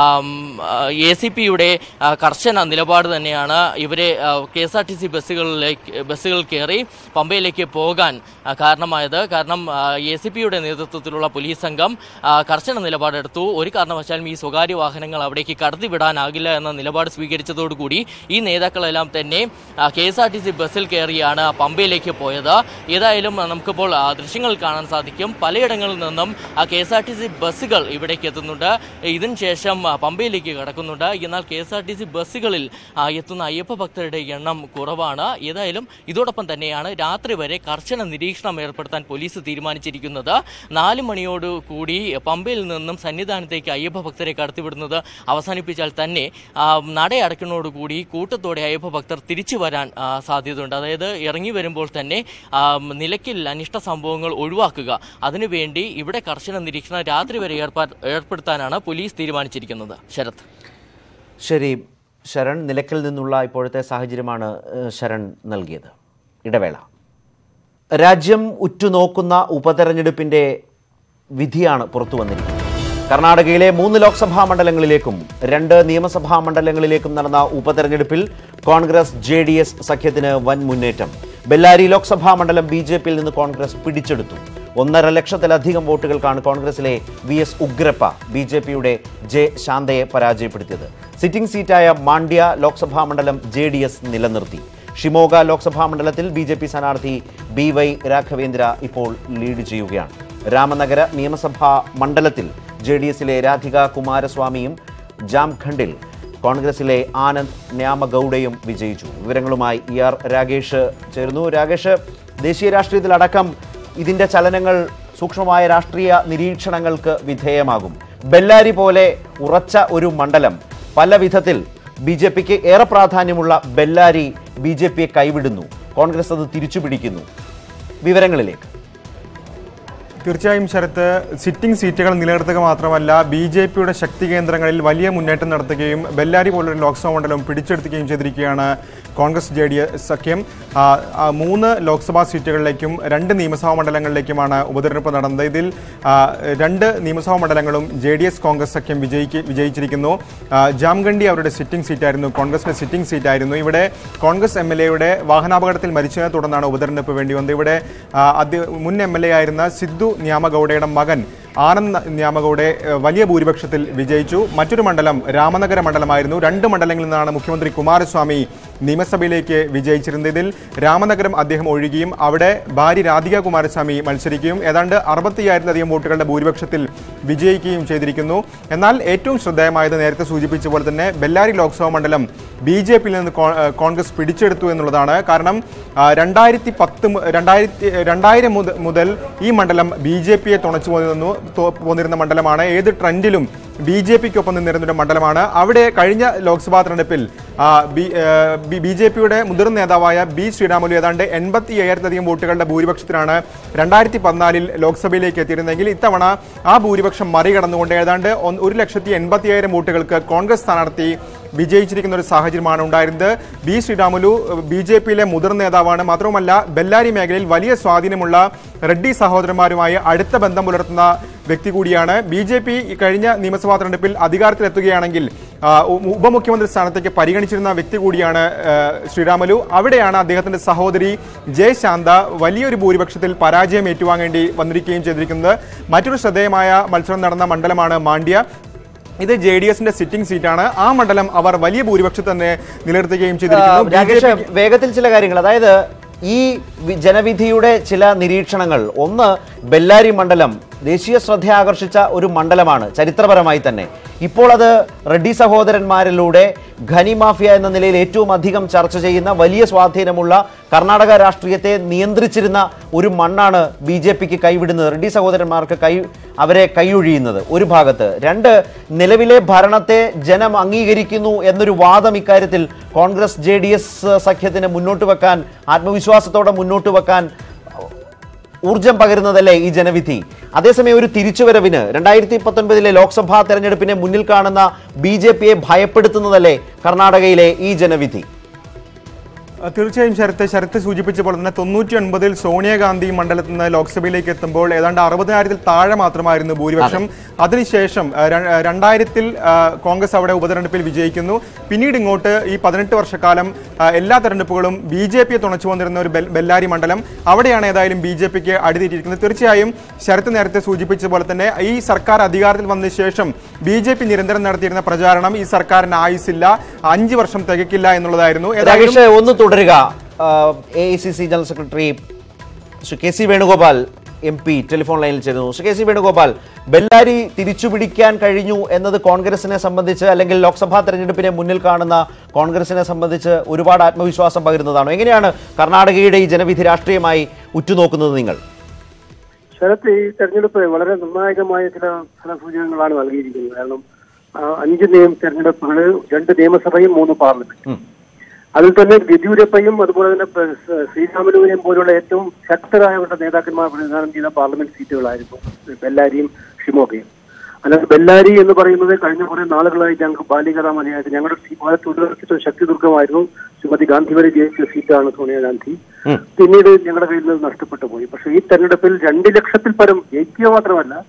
എ സി പിയുടെ കർശന നിലപാട് തന്നെയാണ് ഇവരെ K S R T C ബസ്സുകളിലേക്ക് ബസ്സുകൾ കയറി പമ്പയിലേക്ക് പോകാൻ ആ, കാരണമായത് കാരണം എ സി പിയുടെ നേതൃത്വത്തിലുള്ള പോലീസ് സംഘം ആ, കർശന നിലപാടെടുത്തു ഒരു കാരണവശാലും ഈ സ്വകാര്യ വാഹനങ്ങൾ അവിടേക്ക് കടത്തിവിടാനാകില്ല എന്ന നിലപാട് സ്വീകരിച്ചതോടുകൂടി ഈ നേതാക്കളെല്ലാം തന്നെ K S R T C ബസ്സിൽ കയറിയാണ് പമ്പയിലേക്ക് പോയത് ഏതായാലും ആ, നമുക്കിപ്പോൾ ആ, ദൃശ്യങ്ങൾ കാണാൻ സാധിക്കും പലയിടങ്ങളിൽ നിന്നും K S R T C ബസ്സുകൾ ഇവിടേക്ക് എത്തുന്നുണ്ട് ഇതിന് ശേഷം ആ, പമ്പയിലേക്ക് കടക്കുന്നുണ്ട് എന്നാൽ K S R T C ബസ്സുകളിൽ ആ, എത്തുന്ന അയ്യപ്പ ഭക്തരുടെ എണ്ണം കുറവാണ് ഏതായാലും ഇതോടൊപ്പം തന്നെയാണ് രാത്രി വരെ കർശന നിരീക്ഷണം ഏർപ്പെടുത്താൻ പോലീസ് തീരുമാനിച്ചിരിക്കുന്നത് നാല് മണിയോട് കൂടി പമ്പയിൽ നിന്നും സന്നിധാനത്തേക്ക് അയ്യപ്പ ഭക്തരെ കടത്തിവിടുന്നത് അവസാനിപ്പിച്ചാൽ തന്നെ ആ, നടയടക്കുന്നതോടുകൂടി കൂട്ടത്തോടെ അയ്യപ്പ ഭക്തർ തിരിച്ചു വരാൻ ആ, സാധ്യതയുണ്ട് അതായത് ഇറങ്ങി വരുമ്പോൾ തന്നെ ആ, നിലയ്ക്കിൽ അനിഷ്ട സംഭവങ്ങൾ ഒഴിവാക്കുക അതിനുവേണ്ടി ഇവിടെ കർശന നിരീക്ഷണം രാത്രി വരെ ഏർപ്പാ ഏർപ്പെടുത്താനാണ് പോലീസ് തീരുമാനിച്ചിരിക്കുന്നത് ശരത് ശരി ശരൺ നിലയ്ക്കൽ നിന്നുള്ള ഇപ്പോഴത്തെ സാഹചര്യമാണ് ഏഹ്, ശരൺ നൽകിയത് ഇടവേള രാജ്യം ഉറ്റുനോക്കുന്ന ഉപതെരഞ്ഞെടുപ്പിൻ്റെ വിധിയാണ് പുറത്തു വന്നിരിക്കുന്നത് കർണാടകയിലെ മൂന്ന് ലോക്സഭാ മണ്ഡലങ്ങളിലേക്കും രണ്ട് നിയമസഭാ മണ്ഡലങ്ങളിലേക്കും നടന്ന ഉപതെരഞ്ഞെടുപ്പിൽ കോൺഗ്രസ് ജെ ഡി എസ് സഖ്യത്തിന് വൻ മുന്നേറ്റം ബെല്ലാരി ലോക്സഭാ മണ്ഡലം ബി ജെ പിയിൽ നിന്ന് കോൺഗ്രസ് പിടിച്ചെടുത്തു ഒന്നര ലക്ഷത്തിലധികം വോട്ടുകൾക്കാണ് കോൺഗ്രസിലെ V S Ugrappa B J പിയുടെ ജെ ശാന്തയെ പരാജയപ്പെടുത്തിയത് സിറ്റിംഗ് സീറ്റായ മാണ്ഡ്യ ലോക്സഭാ മണ്ഡലം ജെ ഡി എസ് നിലനിർത്തി ഷിമോഗ ലോക്സഭാ മണ്ഡലത്തിൽ ബി ജെ പി സ്ഥാനാർത്ഥി ബി വൈ രാഘവേന്ദ്ര ഇപ്പോൾ ലീഡ് ചെയ്യുകയാണ് രാമനഗര നിയമസഭാ മണ്ഡലത്തിൽ ജെ ഡി എസിലെ രാധിക കുമാരസ്വാമിയും ജാംഖണ്ഡിൽ കോൺഗ്രസിലെ ആനന്ദ് ന്യാമഗൌഡയും വിജയിച്ചു വിവരങ്ങളുമായി ഇ ആർ രാഗേഷ് ചേർന്നു രാഗേഷ് ദേശീയ രാഷ്ട്രീയത്തിലടക്കം ഇതിന്റെ ചലനങ്ങൾ സൂക്ഷ്മമായ രാഷ്ട്രീയ നിരീക്ഷണങ്ങൾക്ക് വിധേയമാകും ബെല്ലാരി പോലെ ഉറച്ച ഒരു മണ്ഡലം പല വിധത്തിൽ ബി ജെ പിക്ക് ഏറെ പ്രാധാന്യമുള്ള ബെല്ലാരി ബി ജെ പിയെ കൈവിടുന്നു കോൺഗ്രസ് അത് തിരിച്ചുപിടിക്കുന്നു വിവരങ്ങളിലേക്ക് തീർച്ചയായും ശരത്ത് സിറ്റിംഗ് സീറ്റുകൾ നിലനിർത്തുക മാത്രമല്ല ബി ജെ പിയുടെ ശക്തി കേന്ദ്രങ്ങളിൽ വലിയ മുന്നേറ്റം നടത്തുകയും ബെല്ലാരി പോലൊരു ലോക്സഭാ മണ്ഡലം പിടിച്ചെടുക്കുകയും ചെയ്തിരിക്കുകയാണ് കോൺഗ്രസ് ജെ ഡി എസ് സഖ്യം ആ, ആ, മൂന്ന് ലോക്സഭാ സീറ്റുകളിലേക്കും രണ്ട് നിയമസഭാ മണ്ഡലങ്ങളിലേക്കുമാണ് ഉപതെരഞ്ഞെടുപ്പ് നടന്നത് ഇതിൽ ആ, രണ്ട് നിയമസഭാ മണ്ഡലങ്ങളും ജെ ഡി എസ് കോൺഗ്രസ് സഖ്യം വിജയിക്ക് വിജയിച്ചിരിക്കുന്നു ആ, ജാംഗണ്ഡി അവരുടെ സിറ്റിംഗ് സീറ്റായിരുന്നു കോൺഗ്രസിന്റെ സിറ്റിംഗ് സീറ്റായിരുന്നു ഇവിടെ കോൺഗ്രസ് എം എൽ എയുടെ വാഹനാപകടത്തിൽ മരിച്ചതിനെ തുടർന്നാണ് ഉപതെരഞ്ഞെടുപ്പ് വേണ്ടി വന്നത് ഇവിടെ ആ, അദ്ദേ- മുൻ എം എൽ എ ആയിരുന്ന സിദ്ധു ന്യാമഗൌഡയുടെ മകൻ ആനന്ദ് ന്യാമഗൌഡെ ഏഹ്, വലിയ ഭൂരിപക്ഷത്തിൽ വിജയിച്ചു മറ്റൊരു മണ്ഡലം രാമനഗര മണ്ഡലമായിരുന്നു രണ്ട് മണ്ഡലങ്ങളിൽ നിന്നാണ് മുഖ്യമന്ത്രി കുമാരസ്വാമി നിയമസഭയിലേക്ക് വിജയിച്ചിരുന്നത് ഇതിൽ രാമനഗരം അദ്ദേഹം ഒഴുകിയും അവിടെ ഭാര്യ രാധിക കുമാരസ്വാമി മത്സരിക്കുകയും ഏതാണ്ട് അറുപത്തിയായിരത്തിലധികം വോട്ടുകളുടെ ഭൂരിപക്ഷത്തിൽ വിജയിക്കുകയും ചെയ്തിരിക്കുന്നു എന്നാൽ ഏറ്റവും ശ്രദ്ധേയമായത് നേരത്തെ സൂചിപ്പിച്ച പോലെ തന്നെ ബെല്ലാരി ലോക്സഭാ മണ്ഡലം ബി ജെ പിയിൽ നിന്ന് കോ- ഏഹ് കോൺഗ്രസ് പിടിച്ചെടുത്തു എന്നുള്ളതാണ് കാരണം ആ, രണ്ടായിരത്തി പത്ത് മു- രണ്ടായിരത്തി രണ്ടായിരം മുത- മുതൽ ഈ മണ്ഡലം ബി ജെ പിയെ തുണച്ചു പോന്നിരുന്നു തോ- പോന്നിരുന്ന മണ്ഡലമാണ് ഏത് ട്രെൻഡിലും ബി ജെ പിക്കൊപ്പം നിന്നിരുന്ന ഒരു മണ്ഡലമാണ് അവിടെ കഴിഞ്ഞ ലോക്സഭാ തെരഞ്ഞെടുപ്പിൽ ബി ജെ പിയുടെ മുതിർന്ന നേതാവായ ബി ശ്രീരാമുലു ഏതാണ്ട് എൺപത്തി അയ്യായിരത്തിലധികം വോട്ടുകളുടെ ഭൂരിപക്ഷത്തിലാണ് രണ്ടായിരത്തി പതിനാലിൽ ലോക്സഭയിലേക്ക് എത്തിയിരുന്നെങ്കിൽ ഇത്തവണ ആ ഭൂരിപക്ഷം മറികടന്നുകൊണ്ട് ഏതാണ്ട് ഒന്ന് ഒരു ലക്ഷത്തി എൺപത്തി അയ്യായിരം വോട്ടുകൾക്ക് കോൺഗ്രസ് സ്ഥാനാർത്ഥി വിജയിച്ചിരിക്കുന്ന ഒരു സാഹചര്യമാണ് ഉണ്ടായിരുന്നത് ബി ശ്രീരാമുലു ബി ജെ പിയിലെ മുതിർന്ന നേതാവാണ് മാത്രവുമല്ല ബെല്ലാരി മേഖലയിൽ വലിയ സ്വാധീനമുള്ള റെഡ്ഡി സഹോദരന്മാരുമായി അടുത്ത ബന്ധം പുലർത്തുന്ന വ്യക്തി കൂടിയാണ് ബി ജെ പി കഴിഞ്ഞ നിയമസഭാ തെരഞ്ഞെടുപ്പിൽ അധികാരത്തിലെത്തുകയാണെങ്കിൽ ആ, ഉ- ഉപമുഖ്യമന്ത്രി സ്ഥാനത്തേക്ക് പരിഗണിച്ചിരുന്ന വ്യക്തി കൂടിയാണ് ആ, ശ്രീരാമലു അവിടെയാണ് അദ്ദേഹത്തിന്റെ സഹോദരി ജയ് ശാന്ത വലിയൊരു ഭൂരിപക്ഷത്തിൽ പരാജയം ഏറ്റുവാങ്ങേണ്ടി വന്നിരിക്കുകയും ചെയ്തിരിക്കുന്നത് മറ്റൊരു ശ്രദ്ധേയമായ മത്സരം നടന്ന മണ്ഡലമാണ് മാണ്ഡ്യ ഇത് ജെ ഡി എസിന്റെ സിറ്റിംഗ് സീറ്റാണ് ആ മണ്ഡലം അവർ വലിയ ഭൂരിപക്ഷം തന്നെ നിലനിർത്തുകയും ചെയ്തിരിക്കുന്നു ബി ജെ രാകേഷ് പി വേഗത്തിൽ ചില കാര്യങ്ങൾ അതായത് ഈ വി- ജനവിധിയുടെ ചില നിരീക്ഷണങ്ങൾ ഒന്ന് ബെല്ലാരി മണ്ഡലം ദേശീയ ശ്രദ്ധ ആകർഷിച്ച ഒരു മണ്ഡലമാണ് ചരിത്രപരമായി തന്നെ ഇപ്പോൾ അത് റെഡ്ഡി സഹോദരന്മാരിലൂടെ ഖനി മാഫിയ എന്ന നിലയിൽ ഏറ്റവും അധികം ചർച്ച ചെയ്യുന്ന വലിയ സ്വാധീനമുള്ള കർണാടക രാഷ്ട്രീയത്തെ നിയന്ത്രിച്ചിരുന്ന ഒരു മണ്ണാണ് ബി ജെ പിക്ക് കൈവിടുന്നത് റെഡ്ഡി സഹോദരന്മാർക്ക് കൈ അവരെ കൈയൊഴിയുന്നത് ഒരു ഭാഗത്ത് രണ്ട് നിലവിലെ ഭരണത്തെ ജനം അംഗീകരിക്കുന്നു എന്നൊരു വാദം ഇക്കാര്യത്തിൽ കോൺഗ്രസ് ജെ ഡി എസ് സഖ്യത്തിന് മുന്നോട്ട് വെക്കാൻ ആത്മവിശ്വാസത്തോടെ മുന്നോട്ട് വെക്കാൻ ഊർജം പകരുന്നതല്ലേ ഈ ജനവിധി അതേസമയം ഒരു തിരിച്ചുവരവിന് രണ്ടായിരത്തി പത്തൊൻപതിലെ ലോക്സഭാ തെരഞ്ഞെടുപ്പിനെ മുന്നിൽ കാണുന്ന ബി ജെ പിയെ ഭയപ്പെടുത്തുന്നതല്ലേ കർണാടകയിലെ ഈ ജനവിധി ആ, തീർച്ചയായും ശരത്ത് ശരത്ത് സൂചിപ്പിച്ച പോലെ തന്നെ തൊണ്ണൂറ്റി ഒൻപതിൽ സോണിയാഗാന്ധി മണ്ഡലത്തിൽ നിന്ന് ലോക്സഭയിലേക്ക് എത്തുമ്പോൾ ഏതാണ്ട് അറുപതിനായിരത്തിൽ താഴെ മാത്രമായിരുന്നു ഭൂരിപക്ഷം അതിനുശേഷം ആ, ര- ആ, രണ്ടായിരത്തിൽ ആ, കോൺഗ്രസ് അവിടെ ഉപതെരഞ്ഞെടുപ്പിൽ വിജയിക്കുന്നു പിന്നീട് ഇങ്ങോട്ട് ഈ പതിനെട്ട് വർഷക്കാലം ആ, എല്ലാ തെരഞ്ഞെടുപ്പുകളും ബി ജെ പിയെ തുണച്ചു വന്നിരുന്ന ഒരു ബെൽ- ബെല്ലാരി മണ്ഡലം അവിടെയാണ് ഏതായാലും ബി ജെ പിക്ക് അടിതിരിക്കുന്നത് തീർച്ചയായും ശരത്ത് നേരത്തെ സൂചിപ്പിച്ച പോലെ തന്നെ ഈ സർക്കാർ അധികാരത്തിൽ വന്നതിന് ശേഷം ബി ജെ പി നിരന്തരം നടത്തിയിരുന്ന പ്രചാരണം ഈ സർക്കാരിന് ആയുസില്ല അഞ്ച് വർഷം തികക്കില്ല എന്നുള്ളതായിരുന്നു ഏതായാലും രാകേഷ് ഒന്ന് തുടരുക A I C C general secretary Shri K C Venugopal M P telephone ലൈനിൽ ചേരുന്നു ശ്രീ കെ സി വേണുഗോപാൽ ബെല്ലാരി തിരിച്ചുപിടിക്കാൻ കഴിഞ്ഞു എന്നത് കോൺഗ്രസിനെ സംബന്ധിച്ച് അല്ലെങ്കിൽ ലോക്സഭാ തെരഞ്ഞെടുപ്പിനെ മുന്നിൽ കാണുന്ന കോൺഗ്രസിനെ സംബന്ധിച്ച് ഒരുപാട് ആത്മവിശ്വാസം പകരുന്നതാണോ എങ്ങനെയാണ് കർണാടകയുടെ ഈ ജനവിധി രാഷ്ട്രീയമായി ഉറ്റുനോക്കുന്നത് നിങ്ങൾ ശരത്ത് ഈ തെരഞ്ഞെടുപ്പ് വളരെ നിർണായകമായ ചില ഫലസൂചകങ്ങളാണ് നൽകിയിരിക്കുന്നത് കാരണം ആ, അഞ്ച് നിയമ തെരഞ്ഞെടുപ്പുകൾ രണ്ട് നിയമസഭയും മൂന്ന് പാർലമെന്റ് അതിൽ തന്നെ യെദ്യൂരപ്പയും അതുപോലെ തന്നെ പ- സ- ശ്രീരാമലുവിനെയും പോലുള്ള ഏറ്റവും ശക്തരായവരുടെ നേതാക്കന്മാർ പ്രതിദാനം ചെയ്ത പാർലമെന്റ് സീറ്റുകളായിരുന്നു ബെല്ലാരിയും ഷിമോഗയും അല്ലാതെ ബെല്ലാരി എന്ന് പറയുന്നത് കഴിഞ്ഞ കുറെ നാളുകളായി ഞങ്ങൾക്ക് ബാലികത മതിയായിട്ട് ഞങ്ങളുടെ സീ- വളരെ തുടർച്ച ശക്തി ദുർഗമായിരുന്നു ശ്രീമതി ഗാന്ധി വരെ ജയിച്ച സീറ്റാണ് സോണിയാഗാന്ധി പിന്നീട് ഞങ്ങളുടെ കയ്യിൽ നിന്ന് നഷ്ടപ്പെട്ടു പോയി പക്ഷേ ഈ തെരഞ്ഞെടുപ്പിൽ രണ്ട് ലക്ഷത്തിൽ പരം ജയിക്കുക മാത്രമല്ല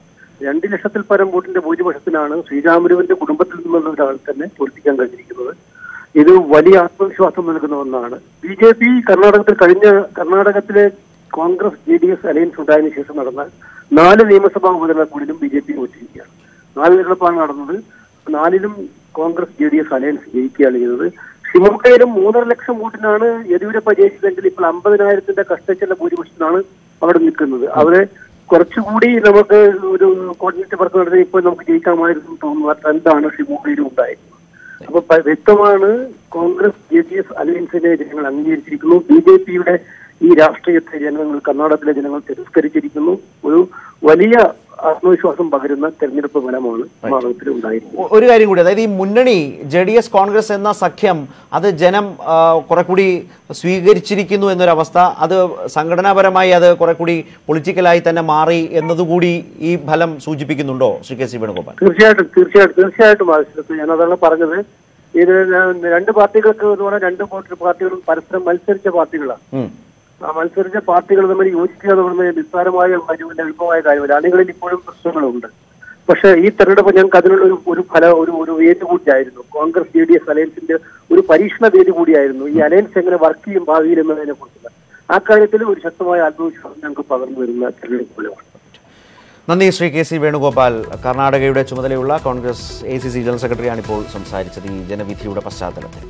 രണ്ട് ലക്ഷത്തിൽ പരം വോട്ടിന്റെ ഭൂരിപക്ഷത്തിനാണ് ശ്രീരാമലുവിന്റെ കുടുംബത്തിൽ നിന്നുള്ള ഒരാൾ തന്നെ തോൽപ്പിക്കാൻ കഴിഞ്ഞിരിക്കുന്നത് ഇത് വലിയ ആത്മവിശ്വാസം നൽകുന്ന ഒന്നാണ് ബി ജെ പി കർണാടകത്തിൽ കഴിഞ്ഞ കർണാടകത്തിലെ Congress J D S alliance ഉണ്ടായതിനു ശേഷം നടന്ന നാല് നിയമസഭാ ഉപതെരഞ്ഞെടുപ്പുകളിലും ബി ജെ പി തോറ്റിരിക്കുകയാണ് നാല് തെരഞ്ഞെടുപ്പാണ് നടന്നത് നാലിലും Congress J D S alliance ജയിക്കുകയാണ് ചെയ്തത് ഷിമോഗയിലും മൂന്നര ലക്ഷം വോട്ടിനാണ് യെദ്യൂരപ്പ ജയിച്ചതെങ്കിൽ ഇപ്പോൾ അമ്പതിനായിരത്തിന്റെ കഷ്ടച്ചെല്ല ഭൂരിപക്ഷത്തിനാണ് അവിടെ നിൽക്കുന്നത് അവരെ കുറച്ചുകൂടി നമുക്ക് ഒരു കോർഡിനേറ്റ് വർക്ക് നടത്തി ഇപ്പോൾ നമുക്ക് ജയിക്കാമായിരുന്നു തോന്നുന്ന ട്രെൻഡാണ് ഷിമോഗയിലും ഉണ്ടായിരുന്നത് അപ്പൊ പ- വ്യക്തമാണ് കോൺഗ്രസ് ജെ ഡി എസ് അലയൻസിനെ ജനങ്ങൾ അംഗീകരിച്ചിരിക്കുന്നു ബി ജെ പിയുടെ ഈ രാഷ്ട്രീയത്തെ ജനങ്ങൾ കർണാടകത്തിലെ ജനങ്ങൾ തിരസ്കരിച്ചിരിക്കുന്നു ഒരു വലിയ ആത്മവിശ്വാസം പകരുന്ന തെരഞ്ഞെടുപ്പ് ഫലമാണ് കർണാടകത്തിൽ ഉണ്ടായിരുന്നത് ഒ- ഒരു കാര്യം കൂടി അതായത് ഈ മുന്നണി ജെ ഡി എസ് കോൺഗ്രസ് എന്ന സഖ്യം അത് ജനം ആ, കുറെ കൂടി സ്വീകരിച്ചിരിക്കുന്നു എന്നൊരവസ്ഥ അത് സംഘടനാപരമായി അത് കുറെ കൂടി പൊളിറ്റിക്കലായി തന്നെ മാറി എന്നതുകൂടി ഈ ഫലം സൂചിപ്പിക്കുന്നുണ്ടോ ശ്രീ കെ സി വേണുഗോപാൽ തീർച്ചയായിട്ടും തീർച്ചയായിട്ടും തീർച്ചയായിട്ടും ആവശ്യത്തിൽ ഞാൻ അതാണ് പറഞ്ഞത് ഇത് രണ്ട് പാർട്ടികൾക്ക് എന്ന് പറഞ്ഞാൽ രണ്ട് പാർട്ടി- പാർട്ടികളും പരസ്പരം മത്സരിച്ച പാർട്ടികളാണ് ഉം. ആ മത്സരിച്ച പാർട്ടികൾ തമ്മിൽ യോജിക്കുക എന്ന് പറയുന്നത് നിസ്സാരമായ കാര്യമല്ല എളുപ്പമായ കാര്യമല്ല അണികളിൽ ഇപ്പോഴും പ്രശ്നങ്ങളുണ്ട് പക്ഷേ ഈ തെരഞ്ഞെടുപ്പ് ഞങ്ങൾക്ക് അതിനുള്ള ഒരു ഒരു ഫല ഒരു ഒരു വേദി കൂടിയായിരുന്നു കോൺഗ്രസ് ജെ ഡി എസ് അലയൻസിന്റെ ഒരു പരീക്ഷണ വേദി കൂടിയായിരുന്നു ഈ അലയൻസ് എങ്ങനെ വർക്ക് ചെയ്യും ഭാവിയിൽ എന്നതിനെ കുറിച്ചുള്ള ആ കാര്യത്തിൽ ഒരു ശക്തമായ ആത്മവിശ്വാസം ഞങ്ങൾക്ക് പകർന്നു വരുന്ന തെരഞ്ഞെടുപ്പ് ഫലമാണ് നന്ദി ശ്രീ കെ സി വേണുഗോപാൽ കർണാടകയുടെ ചുമതലയുള്ള Congress A C C general സെക്രട്ടറിയാണ് ഇപ്പോൾ സംസാരിച്ചത് ഈ ജനവിധിയുടെ പശ്ചാത്തലത്തിൽ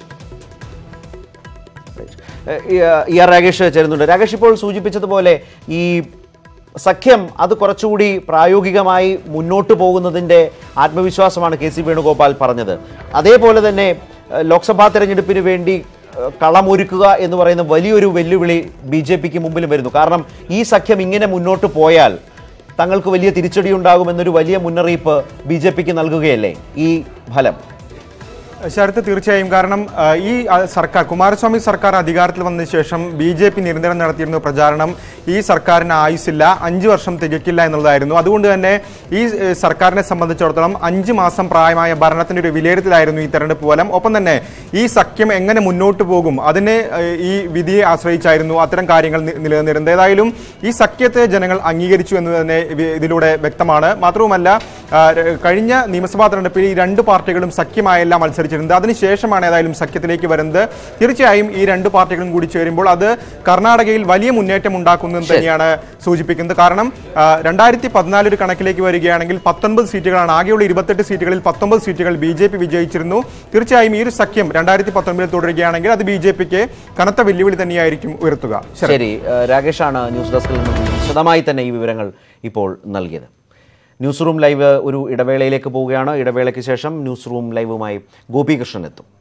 ഏഹ് ഈ, ആ, ഇ ആർ രാകേഷ് ചേരുന്നുണ്ട് രാകേഷ് ഇപ്പോൾ സൂചിപ്പിച്ചതുപോലെ ഈ സഖ്യം അത് കുറച്ചുകൂടി പ്രായോഗികമായി മുന്നോട്ട് പോകുന്നതിൻ്റെ ആത്മവിശ്വാസമാണ് കെ സി വേണുഗോപാൽ പറഞ്ഞത് അതേപോലെ തന്നെ ഏഹ് ലോക്സഭാ തെരഞ്ഞെടുപ്പിന് വേണ്ടി ഏഹ് കളമൊരുക്കുക എന്ന് പറയുന്ന വലിയൊരു വെല്ലുവിളി ബി ജെ പിക്ക് മുമ്പിലും വരുന്നു കാരണം ഈ സഖ്യം ഇങ്ങനെ മുന്നോട്ട് പോയാൽ തങ്ങൾക്ക് വലിയ തിരിച്ചടി ഉണ്ടാകുമെന്നൊരു വലിയ മുന്നറിയിപ്പ് ബി ജെ പിക്ക് നൽകുകയല്ലേ ഈ ഫലം ശരത്ത് തീർച്ചയായും കാരണം ആ, ഈ ആ, സർക്കാർ കുമാരസ്വാമി സർക്കാർ അധികാരത്തിൽ വന്നതിന് ശേഷം ബി ജെ പി നിരന്തരം നടത്തിയിരുന്ന പ്രചാരണം ഈ സർക്കാരിന് ആയുസില്ല അഞ്ച് വർഷം തികക്കില്ല എന്നുള്ളതായിരുന്നു അതുകൊണ്ട് തന്നെ ഈ ഏ, സർക്കാരിനെ സംബന്ധിച്ചിടത്തോളം അഞ്ച് മാസം പ്രായമായ ഭരണത്തിന്റെ ഒരു വിലയിരുത്തലായിരുന്നു ഈ തെരഞ്ഞെടുപ്പ് ഫലം ഒപ്പം തന്നെ ഈ സഖ്യം എങ്ങനെ മുന്നോട്ട് പോകും അതിനെ ഏ, ഈ വിധിയെ ആശ്രയിച്ചായിരുന്നു അത്തരം കാര്യങ്ങൾ നി- നിലനിന്നിരുന്നത് ഏതായാലും ഈ സഖ്യത്തെ ജനങ്ങൾ അംഗീകരിച്ചു എന്ന് തന്നെ വി- ഇതിലൂടെ വ്യക്തമാണ് മാത്രവുമല്ല ആ, ര- കഴിഞ്ഞ നിയമസഭാ തെരഞ്ഞെടുപ്പിൽ ഈ രണ്ട് പാർട്ടികളും സഖ്യമായല്ല മത്സരിച്ചിരുന്നത് അതിനുശേഷമാണ് ഏതായാലും സഖ്യത്തിലേക്ക് വരുന്നത് തീർച്ചയായും ഈ രണ്ട് പാർട്ടികളും കൂടി ചേരുമ്പോൾ അത് കർണാടകയിൽ വലിയ മുന്നേറ്റം ഉണ്ടാക്കുന്നെന്ന് തന്നെയാണ് സൂചിപ്പിക്കുന്നത് കാരണം ആ, രണ്ടായിരത്തി പതിനാല് ഒരു കണക്കിലേക്ക് വരികയാണെങ്കിൽ പത്തൊൻപത് സീറ്റുകളാണ് ആകെയുള്ള ഇരുപത്തെട്ട് സീറ്റുകളിൽ പത്തൊമ്പത് സീറ്റുകൾ ബി ജെ പി വിജയിച്ചിരുന്നു തീർച്ചയായും ഈ ഒരു സഖ്യം രണ്ടായിരത്തി പത്തൊൻപതിൽ തുടരുകയാണെങ്കിൽ അത് ബി ജെ പിക്ക് കനത്ത വെല്ലുവിളി തന്നെയായിരിക്കും ഉയർത്തുക ശരത്. ശരി ഏഹ് രാകേഷാണ് ന്യൂസ് ഡെസ്കിൽ നിന്നും വിശദമായി തന്നെ ഈ വിവരങ്ങൾ ഇപ്പോൾ നൽകിയത് ന്യൂസ് റൂം ലൈവ് ഒരു ഇടവേളയിലേക്ക് പോവുകയാണ് ഇടവേളയ്ക്ക് ശേഷം ന്യൂസ് റൂം ലൈവുമായി ഗോപികൃഷ്ണൻ എത്തും